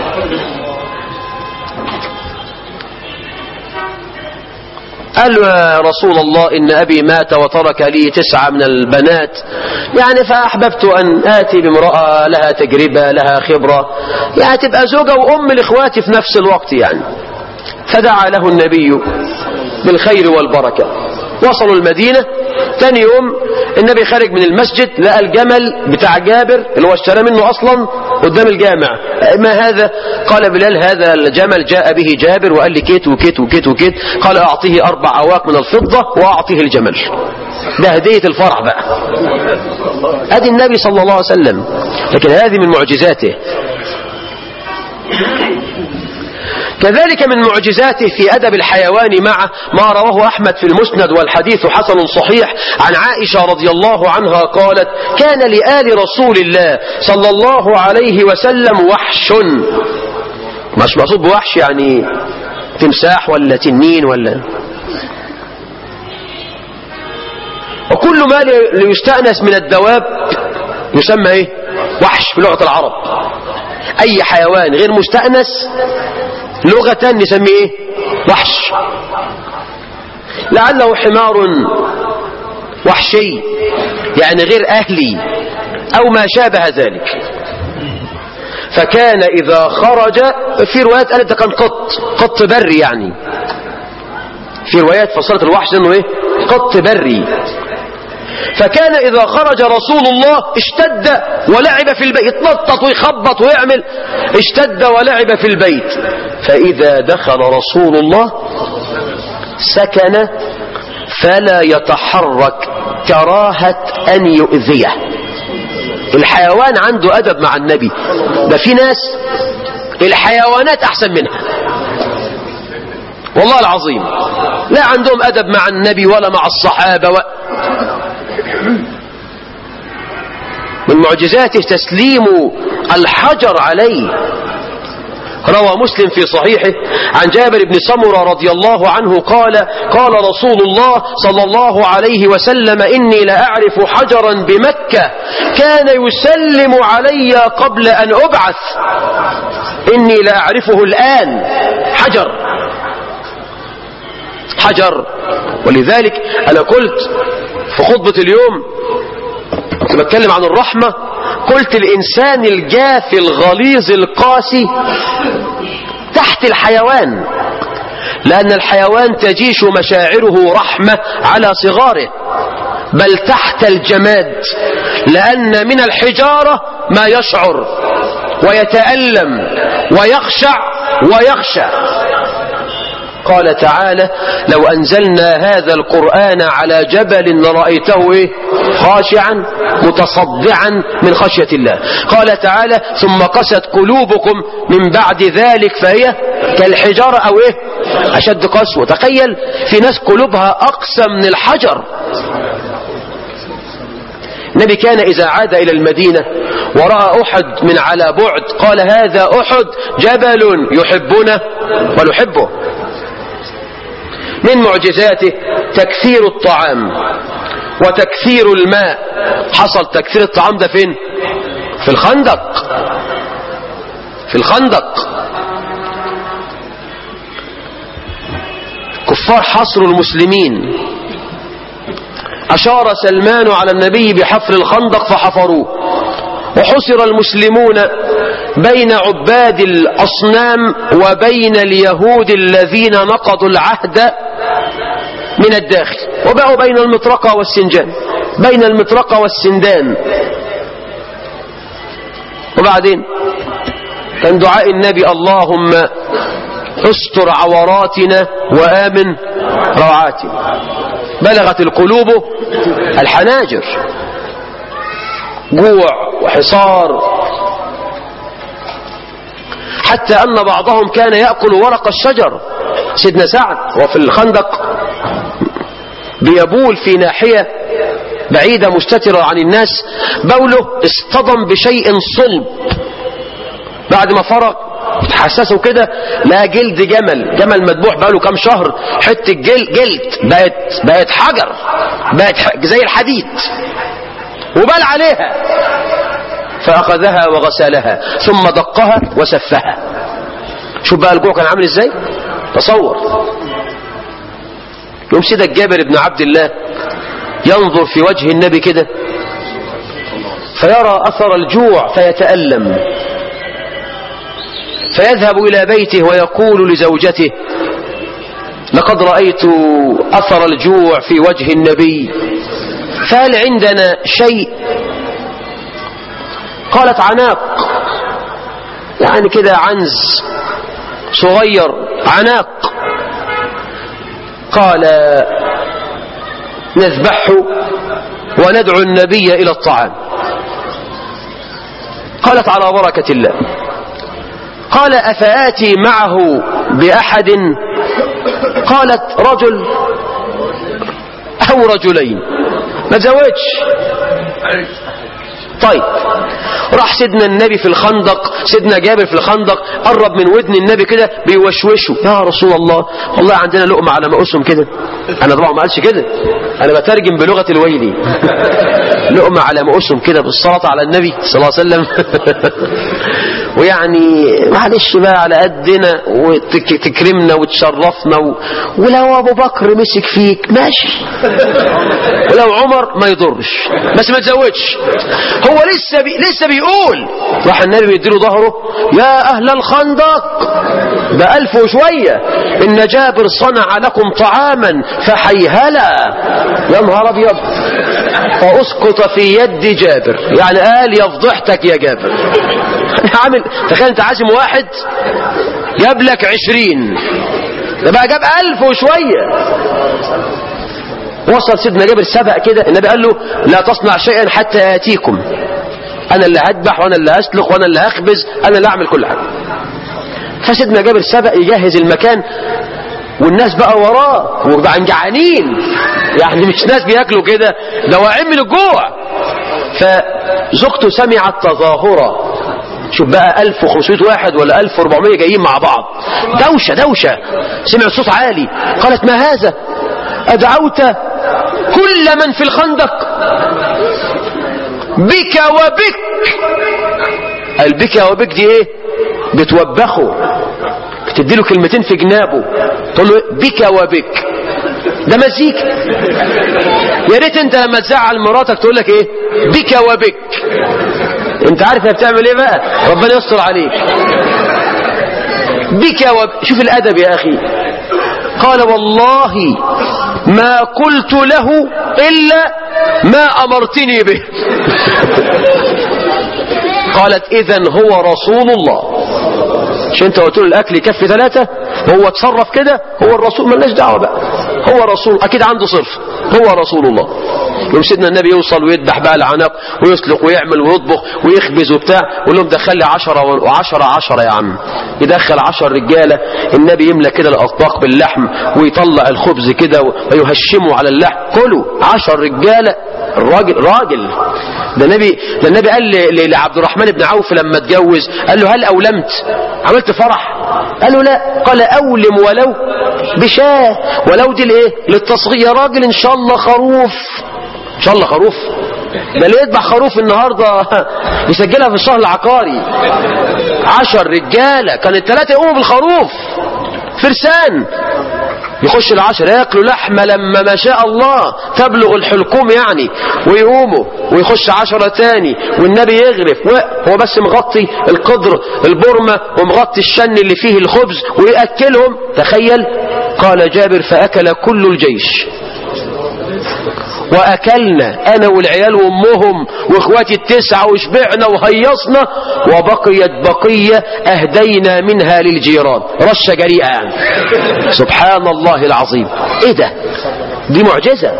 قال له يا رسول الله إن أبي مات وترك لي تسعة من البنات يعني فأحببت أن آتي بامرأة لها تجربة لها خبرة يعني تبقى زوجة وأم لإخواتي في نفس الوقت يعني فدعا له النبي بالخير والبركة وصلوا المدينة تاني يوم النبي خارج من المسجد لقى الجمل بتاع جابر اللي هو اشترى منه أصلا قدام الجامع ما هذا قال بلال هذا الجمل جاء به جابر وقال لي كيت وكيت وكيت وكيت قال أعطيه أربع عواق من الفضة وأعطيه الجمل ده هدية الفرح بقى ادي النبي صلى الله عليه وسلم لكن هذه من معجزاته كذلك من معجزاته في أدب الحيوان معه ما رواه أحمد في المسند والحديث حسن صحيح عن عائشة رضي الله عنها قالت كان لآل رسول الله صلى الله عليه وسلم وحش مش مقصود بوحش يعني تمساح ولا تنين ولا وكل ما ليستأنس من الدواب يسمى ايه وحش في لغة العرب اي حيوان غير مستأنس لغة نسميه ايه وحش لعله حمار وحشي يعني غير اهلي او ما شابه ذلك فكان اذا خرج في روايات قالت ده كان قط قط بري يعني في روايات فصلت الوحش انه ايه قط بري فكان إذا خرج رسول الله اشتد ولعب في البيت يتنطط ويخبط ويعمل اشتد ولعب في البيت فإذا دخل رسول الله سكن فلا يتحرك كراهة أن يؤذيه الحيوان عنده أدب مع النبي ده في ناس الحيوانات أحسن منها والله العظيم لا عندهم أدب مع النبي ولا مع الصحابة و... من معجزاته تسليم الحجر عليه روى مسلم في صحيحه عن جابر بن سمرة رضي الله عنه قال قال رسول الله صلى الله عليه وسلم إني لأعرف حجرا بمكة كان يسلم علي قبل أن أبعث إني لا أعرفه الآن حجر حجر ولذلك أنا قلت في خطبة اليوم كنت بتكلم عن الرحمة قلت الإنسان الجافي الغليظ القاسي تحت الحيوان لأن الحيوان تجيش مشاعره رحمة على صغاره بل تحت الجماد لأن من الحجارة ما يشعر ويتألم ويخشع ويخشى قال تعالى لو أنزلنا هذا القرآن على جبل لرأيته إيه؟ خاشعا متصدعا من خشية الله قال تعالى ثم قست قلوبكم من بعد ذلك فهي كالحجارة أو إيه أشد قسوة تخيل في ناس قلوبها أقسى من الحجر النبي كان إذا عاد إلى المدينة ورأى أحد من على بعد قال هذا أحد جبل يحبنا ونحبه من معجزاته تكثير الطعام وتكثير الماء حصل تكثير الطعام ده فين في الخندق في الخندق كفار حصروا المسلمين أشار سلمان على النبي بحفر الخندق فحفروه وحصر المسلمون بين عباد الأصنام وبين اليهود الذين نقضوا العهد من الداخل وبقوا بين المطرقة والسنجان بين المطرقة والسندان وبعدين كان دعاء النبي اللهم استر عوراتنا وآمن روعاتنا بلغت القلوب الحناجر جوع وحصار حتى أن بعضهم كان يأكل ورق الشجر سيدنا سعد وفي الخندق بيبول في ناحية بعيدة مستترة عن الناس بوله اصطدم بشيء صلب بعد ما فرغ حسسه كده لا جلد جمل جمل مذبوح بقاله كام شهر حته جلد جلد بقت بقت حجر بقت زي الحديد وبال عليها فأخذها وغسلها ثم دقها وسفها شوف بقى الجوع كان عامل ازاي تصور يوم سيدك جابر بن عبد الله ينظر في وجه النبي كده فيرى أثر الجوع فيتألم فيذهب إلى بيته ويقول لزوجته لقد رأيت أثر الجوع في وجه النبي فهل عندنا شيء قالت عناق يعني كده عنز صغير عناق قال نذبحه وندعو النبي إلى الطعام قالت على بركة الله قال أفآتي معه بأحد قالت رجل أو رجلين ما تزوجش طيب راح سيدنا النبي في الخندق سيدنا جابر في الخندق قرب من ودن النبي كده بيوشوشه يا رسول الله والله عندنا لقمة على مقاسهم كده انا طبعا ما قالش كده انا بترجم بلغة الويلي لقمة على مقاسهم كده بالصلاة على النبي صلى الله عليه وسلم ويعني معلش بقى على قدنا وتكرمنا وتشرفنا و... ولو ابو بكر مسك فيك ماشي ولو عمر ما يضرش بس ما تزوجش هو لسه بي... لسه بيقول راح النبي بيديله ظهره يا اهل الخندق ده الف وشويه ان جابر صنع لكم طعاما فحيهلا يا نهار ابيض فاسقط في يد جابر يعني قال يفضحتك يا جابر عامل تخيل انت عازم واحد جاب لك عشرين ده بقى جاب ألف وشوية وصل سيدنا جابر سبق كده النبي قال له لا تصنع شيئا حتى ياتيكم انا اللي هذبح وانا اللي هسلخ وانا اللي هخبز انا اللي اعمل كل حاجه فسيدنا جابر سبق يجهز المكان والناس بقى وراه وبقى جعانين يعني مش ناس بياكلوا كده ده واعين من الجوع فزوجته سمعت تظاهرا شوف بقى 1500 واحد ولا 1400 جايين مع بعض دوشة دوشة سمع صوت عالي قالت ما هذا أدعوت كل من في الخندق بك وبك البك وبك دي ايه بتوبخه بتديله كلمتين في جنابه تقول له بك وبك ده مزيكا يا ريت انت لما تزعل مراتك تقول لك ايه بك وبك انت عارف هي بتعمل ايه بقى ربنا يستر عليك بك وب... شوف الادب يا اخي قال والله ما قلت له الا ما امرتني به قالت اذا هو رسول الله مش انت قلت له الاكل يكفي ثلاثة هو اتصرف كده هو الرسول ملناش دعوة بقى هو رسول اكيد عنده صرف هو رسول الله يوم سيدنا النبي يوصل ويذبح بقى العناق ويسلق ويعمل ويطبخ ويخبز وبتاع ويقول لهم دخل لي عشرة وعشرة عشرة يا عم يدخل عشر رجالة النبي يملى كده الأطباق باللحم ويطلع الخبز كده ويهشمه على اللحم كله عشر رجالة الراجل راجل ده النبي ده النبي قال ل- لعبد الرحمن بن عوف لما اتجوز قال له هل أولمت عملت فرح قال له لا قال أولم ولو بشاه ولو دي الايه للتصغير يا راجل ان شاء الله خروف ان شاء الله خروف ده اللي يذبح خروف النهارده يسجلها في الشهر العقاري عشر رجاله كان الثلاثه يقوموا بالخروف فرسان يخش العشر ياكلوا لحمة لما ما شاء الله تبلغ الحلقوم يعني ويقوموا ويخش عشرة تاني والنبي يغرف هو بس مغطي القدر البرمة ومغطي الشن اللي فيه الخبز ويأكلهم تخيل قال جابر فأكل كل الجيش وأكلنا أنا والعيال وأمهم وإخواتي التسعة وشبعنا وهيصنا وبقيت بقية أهدينا منها للجيران رشة جريئة يعني سبحان الله العظيم إيه ده دي معجزة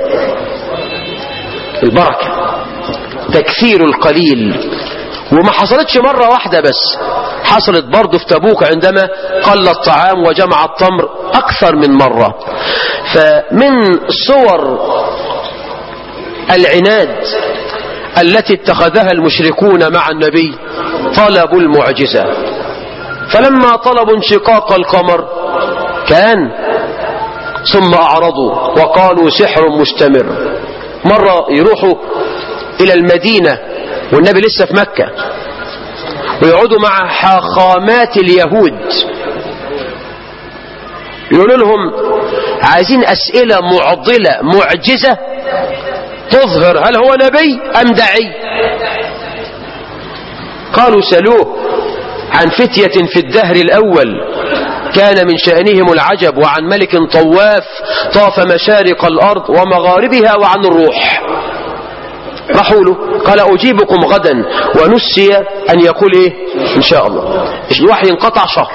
البركة تكثير القليل وما حصلتش مرة واحدة بس حصلت برضه في تبوك عندما قل الطعام وجمع التمر أكثر من مرة فمن صور العناد التي اتخذها المشركون مع النبي طلبوا المعجزة فلما طلبوا انشقاق القمر كان ثم أعرضوا وقالوا سحر مستمر مرة يروحوا إلى المدينة والنبي لسه في مكة ويقعدوا مع حاخامات اليهود يقولوا لهم عايزين أسئلة معضلة معجزة تظهر هل هو نبي أم دعي قالوا سلوه عن فتية في الدهر الأول كان من شأنهم العجب وعن ملك طواف طاف مشارق الأرض ومغاربها وعن الروح راحوا له قال أجيبكم غدا ونسي أن يقول إيه إن شاء الله الوحي انقطع شهر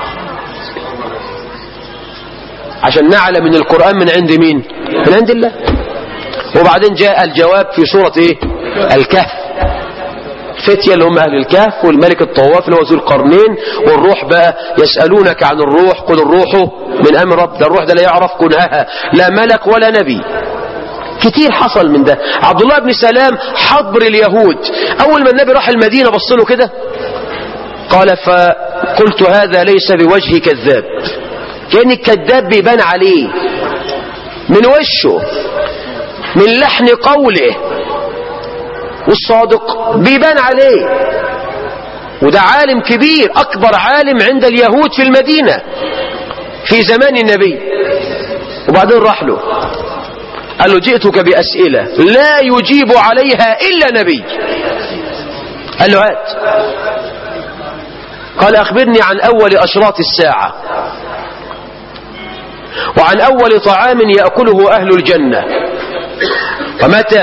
عشان نعلم من القرآن من عند مين من عند الله وبعدين جاء الجواب في سورة ايه الكهف فتية اللي هم أهل الكهف والملك الطواف اللي هو ذو القرنين والروح بقى يسألونك عن الروح قل الروح من أمر رب ده الروح ده لا يعرف كنهها لا ملك ولا نبي كتير حصل من ده عبد الله بن سلام حبر اليهود أول ما النبي راح المدينة بص له كده قال فقلت هذا ليس بوجه كذاب كان الكذاب بيبان عليه من وشه من لحن قوله والصادق بيبان عليه وده عالم كبير أكبر عالم عند اليهود في المدينة في زمان النبي وبعدين راح له قال له جئتك بأسئلة لا يجيب عليها إلا نبي قال له هات قال أخبرني عن أول أشراط الساعة وعن أول طعام يأكله أهل الجنة ومتى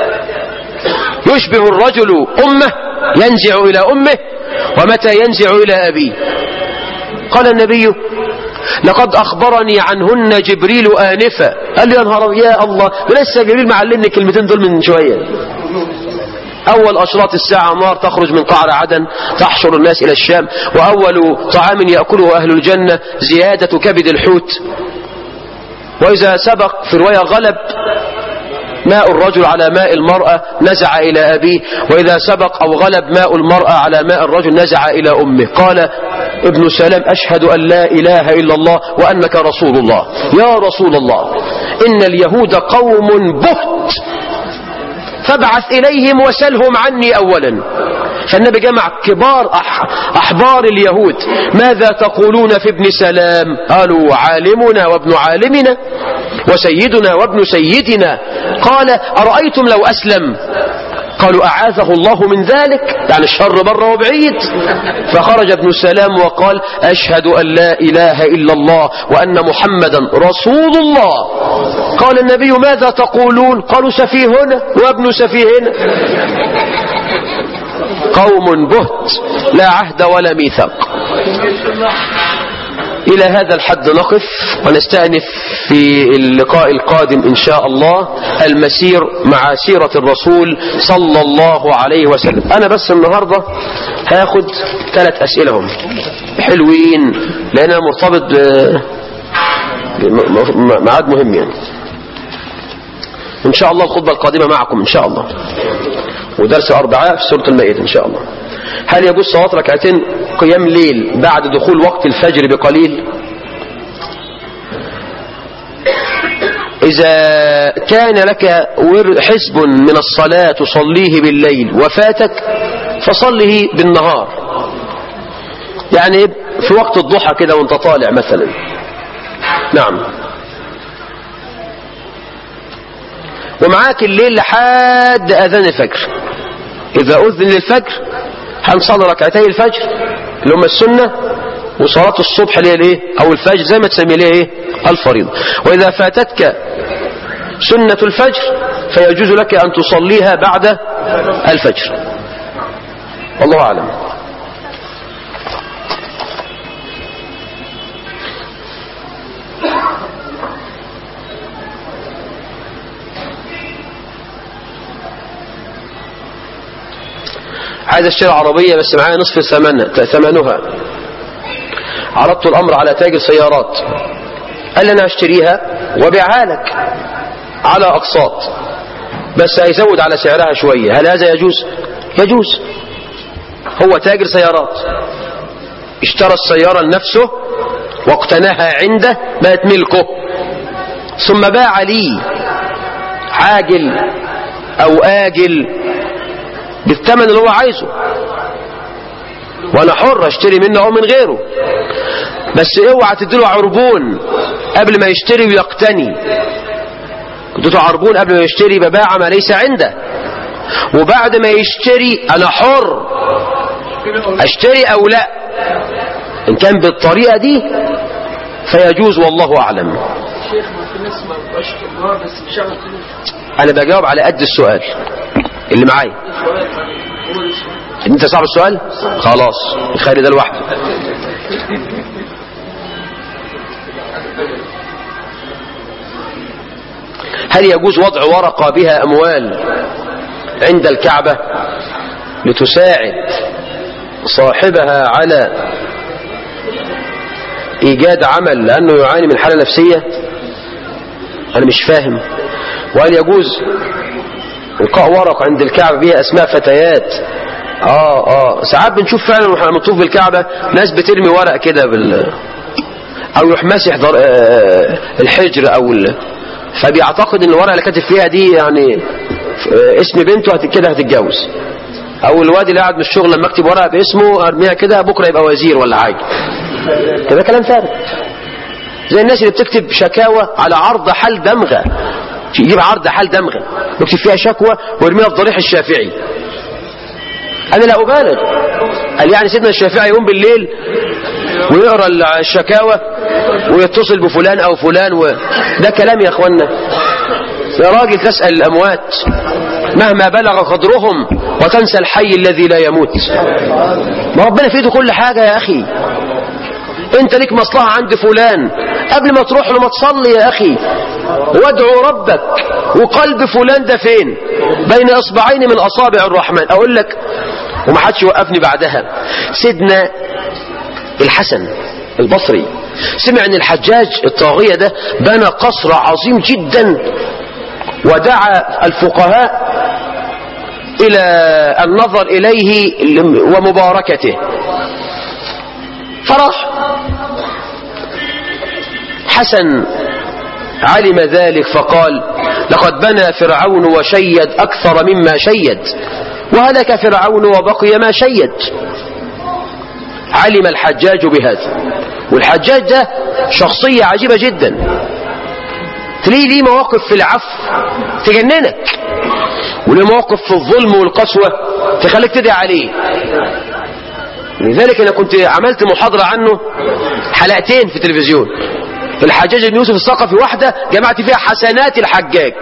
يشبه الرجل أمه ينزع إلى أمه ومتى ينزع إلى أبيه قال النبي لقد أخبرني عنهن جبريل آنفا قال لي يا نهار يا الله ده لسه جبريل معلمني الكلمتين دول من شوية أول أشراط الساعة نار تخرج من قعر عدن تحشر الناس إلى الشام وأول طعام يأكله أهل الجنة زيادة كبد الحوت وإذا سبق في رواية غلب ماء الرجل على ماء المرأة نزع إلى أبيه وإذا سبق أو غلب ماء المرأة على ماء الرجل نزع إلى أمه قال ابن سلام أشهد أن لا إله إلا الله وأنك رسول الله يا رسول الله إن اليهود قوم بهت فابعث إليهم وسلهم عني أولا فالنبي جمع كبار أح أحبار اليهود ماذا تقولون في ابن سلام قالوا عالمنا وابن عالمنا وسيدنا وابن سيدنا قال أرأيتم لو أسلم قالوا أعاذه الله من ذلك يعني الشر بره وبعيد فخرج ابن السلام وقال أشهد أن لا إله إلا الله وأن محمدا رسول الله قال النبي ماذا تقولون قالوا سفيهنا وابن سفيهنا قوم بهت لا عهد ولا ميثاق إلى هذا الحد نقف ونستأنف في اللقاء القادم إن شاء الله المسير مع سيرة الرسول صلى الله عليه وسلم أنا بس النهاردة هاخد ثلاث أسئلة هم حلوين لأنها مرتبط بميعاد مهم يعني إن شاء الله الخطبة القادمة معكم إن شاء الله ودرس أربعاء في سورة المائدة إن شاء الله هل يجوز صلاة ركعتين قيام ليل بعد دخول وقت الفجر بقليل إذا كان لك حسب من الصلاة تصليه بالليل وفاتك فصله بالنهار يعني في وقت الضحى كده وانت طالع مثلا نعم ومعاك الليل لحد أذان الفجر إذا أذن للفجر هنصلي ركعتي الفجر اللي هم السنة وصلاة الصبح اللي هي الايه او الفجر زي ما تسمي ليه ايه الفريضة واذا فاتتك سنة الفجر فيجوز لك ان تصليها بعد الفجر والله اعلم عايز اشتري عربية بس معايا نصف ثمنها ثمنها عرضت الامر على تاجر سيارات قال لي انا هشتريها وبيعها لك على اقساط بس هيزود على سعرها شوية هل هذا يجوز يجوز هو تاجر سيارات اشترى السيارة لنفسه واقتناها عنده بقت ملكه ثم باع لي عاجل او اجل بالثمن اللي هو عايزه وانا حر اشتري منه او من غيره بس اوعى تديله عربون قبل ما يشتري ويقتني اديته عربون قبل ما يشتري بباع ما ليس عنده وبعد ما يشتري انا حر اشتري او لا ان كان بالطريقة دي فيجوز والله اعلم شيخ ما في ناس ما بقاش كبار بس بيشغل فلوس انا بجاوب على قد السؤال اللي معايا انت صعب السؤال خلاص خلي ده لوحده هل يجوز وضع ورقة بها أموال عند الكعبة لتساعد صاحبها على إيجاد عمل لأنه يعاني من حالة نفسية أنا مش فاهم وهل يجوز إلقاء ورق عند الكعبة بها أسماء فتيات آه آه ساعات بنشوف فعلا واحنا بنطوف بالكعبة ناس بترمي ورق كده بال أو يروح ماسح در... آه الحجر أو ال... فبيعتقد ان الورقة اللي كاتب فيها دي يعني آه اسم بنته هت... كده هتتجوز أو الواد اللي قاعد من الشغل لما اكتب ورقة باسمه ارميها كده بكرة يبقى وزير ولا حاجة كده كلام فارغ زي الناس اللي بتكتب شكاوى على عرض حال دمغة يجيب عرض حال دمغة يكتب فيها شكوى ويرميها في ضريح الشافعي أنا لا أبالغ قال يعني سيدنا الشافعي يقوم بالليل ويقرأ الشكاوى ويتصل بفلان أو فلان و... ده كلام يا أخوانا يا راجل تسأل الأموات مهما بلغ قدرهم وتنسى الحي الذي لا يموت ما ربنا في ايده كل حاجة يا أخي انت ليك مصلحة عند فلان قبل ما تروح له ما تصلي يا أخي وادعو ربك وقلب فلان ده فين بين اصبعين من اصابع الرحمن اقول لك وما حدش يوقفني بعدها سيدنا الحسن البصري سمع ان الحجاج الطاغية ده بنى قصر عظيم جدا ودعا الفقهاء الى النظر اليه ومباركته فراح حسن علم ذلك فقال لقد بنى فرعون وشيد أكثر مما شيد وهلك فرعون وبقي ما شيد علم الحجاج بهذا والحجاج ده شخصية عجيبة جدا تلاقيه ليه مواقف في العفو تجننك وليه مواقف في الظلم والقسوة تخليك تدعي عليه لذلك انا كنت عملت محاضرة عنه حلقتين في التلفزيون الحجاج بن يوسف الثقفي واحدة جمعت فيها حسنات الحجاج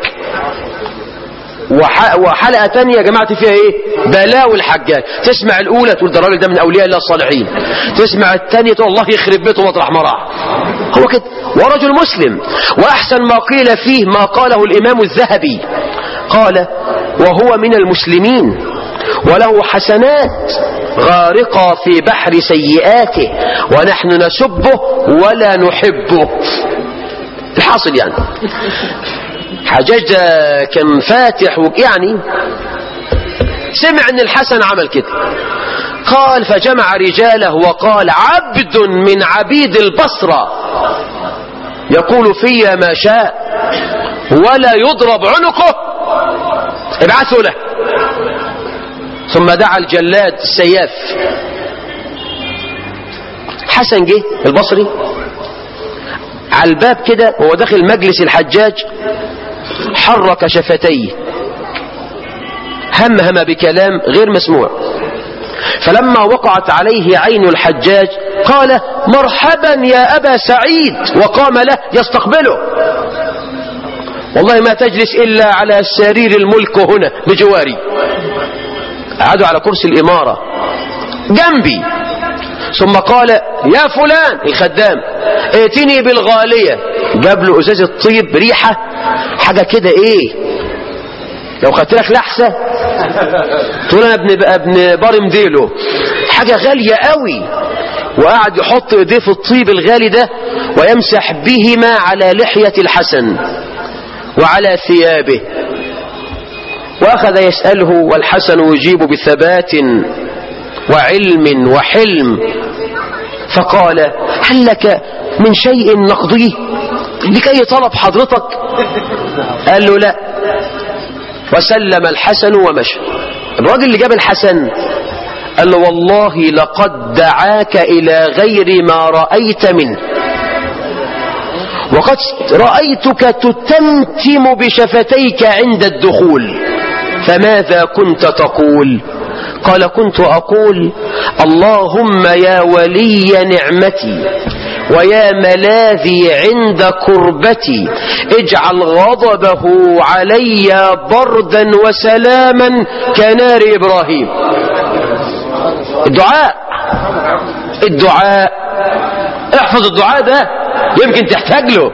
وح... وحلقة تانية جمعت فيها ايه بلاوي الحجاج تسمع الاولى تقول ده الراجل ده من اولياء الله الصالحين تسمع الثانية تقول الله يخرب بيته مطرح ما راح هو كده ورجل مسلم واحسن ما قيل فيه ما قاله الامام الذهبي قال وهو من المسلمين وله حسنات غارقة في بحر سيئاته ونحن نسبه ولا نحبه الحاصل يعني حجاج ده كان فاتح يعني سمع ان الحسن عمل كده قال فجمع رجاله وقال عبد من عبيد البصرة يقول في ما شاء ولا يضرب عنقه ابعثوا له ثم دعا الجلاد السياف حسن جه البصري على الباب كده وهو داخل مجلس الحجاج حرك شفتيه همهم بكلام غير مسموع فلما وقعت عليه عين الحجاج قال مرحبا يا أبا سعيد وقام له يستقبله والله ما تجلس إلا على سرير الملك هنا بجواري قعدوا على كرسي الإمارة جنبي ثم قال يا فلان الخدام ائتني بالغالية جاب له ازازة طيب ريحة حاجة كده ايه لو خدت لك لحسة تقول انا ابن ابن بارم ديلو حاجة غالية قوي وقعد يحط ايديه في الطيب الغالي ده ويمسح بهما على لحية الحسن وعلى ثيابه واخذ يسأله والحسن يجيب بثبات وعلم وحلم فقال هل لك من شيء نقضيه لك اي طلب حضرتك قال له لا وسلم الحسن ومشى الراجل اللي جاب الحسن قال له والله لقد دعاك الى غير ما رأيت منه وقد رأيتك تتمتم بشفتيك عند الدخول فماذا كنت تقول قال كنت أقول اللهم يا ولي نعمتي ويا ملاذي عند كربتي اجعل غضبه علي بردا وسلاما كنار إبراهيم الدعاء الدعاء احفظ الدعاء ده يمكن تحتاج له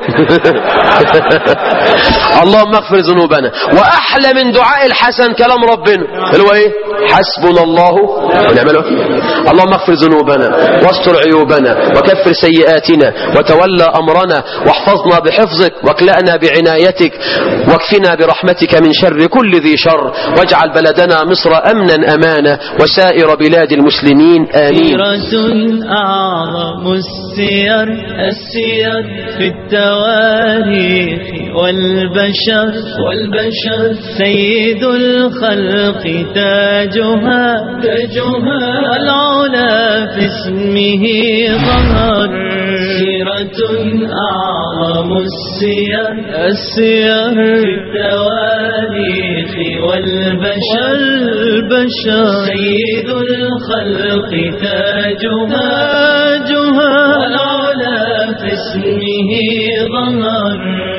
اللهم اغفر ذنوبنا واحلى من دعاء الحسن كلام ربنا اللي هو ايه حسبنا الله ونعم الوكيل اللهم اغفر ذنوبنا واستر عيوبنا وكفر سيئاتنا وتولى امرنا واحفظنا بحفظك واكلأنا بعنايتك واكفنا برحمتك من شر كل ذي شر واجعل بلدنا مصر امنا امانا وسائر بلاد المسلمين امين سيرة أعظم السير السير في التواريخ والبشر والبشر سيد الخلق تاجها تاجها والعلا في اسمه ظهر سيرة أعظم السير السير في التواريخ والبشر والبشر سيد الخلق تاجها تاجها والعلا في اسمه ظهر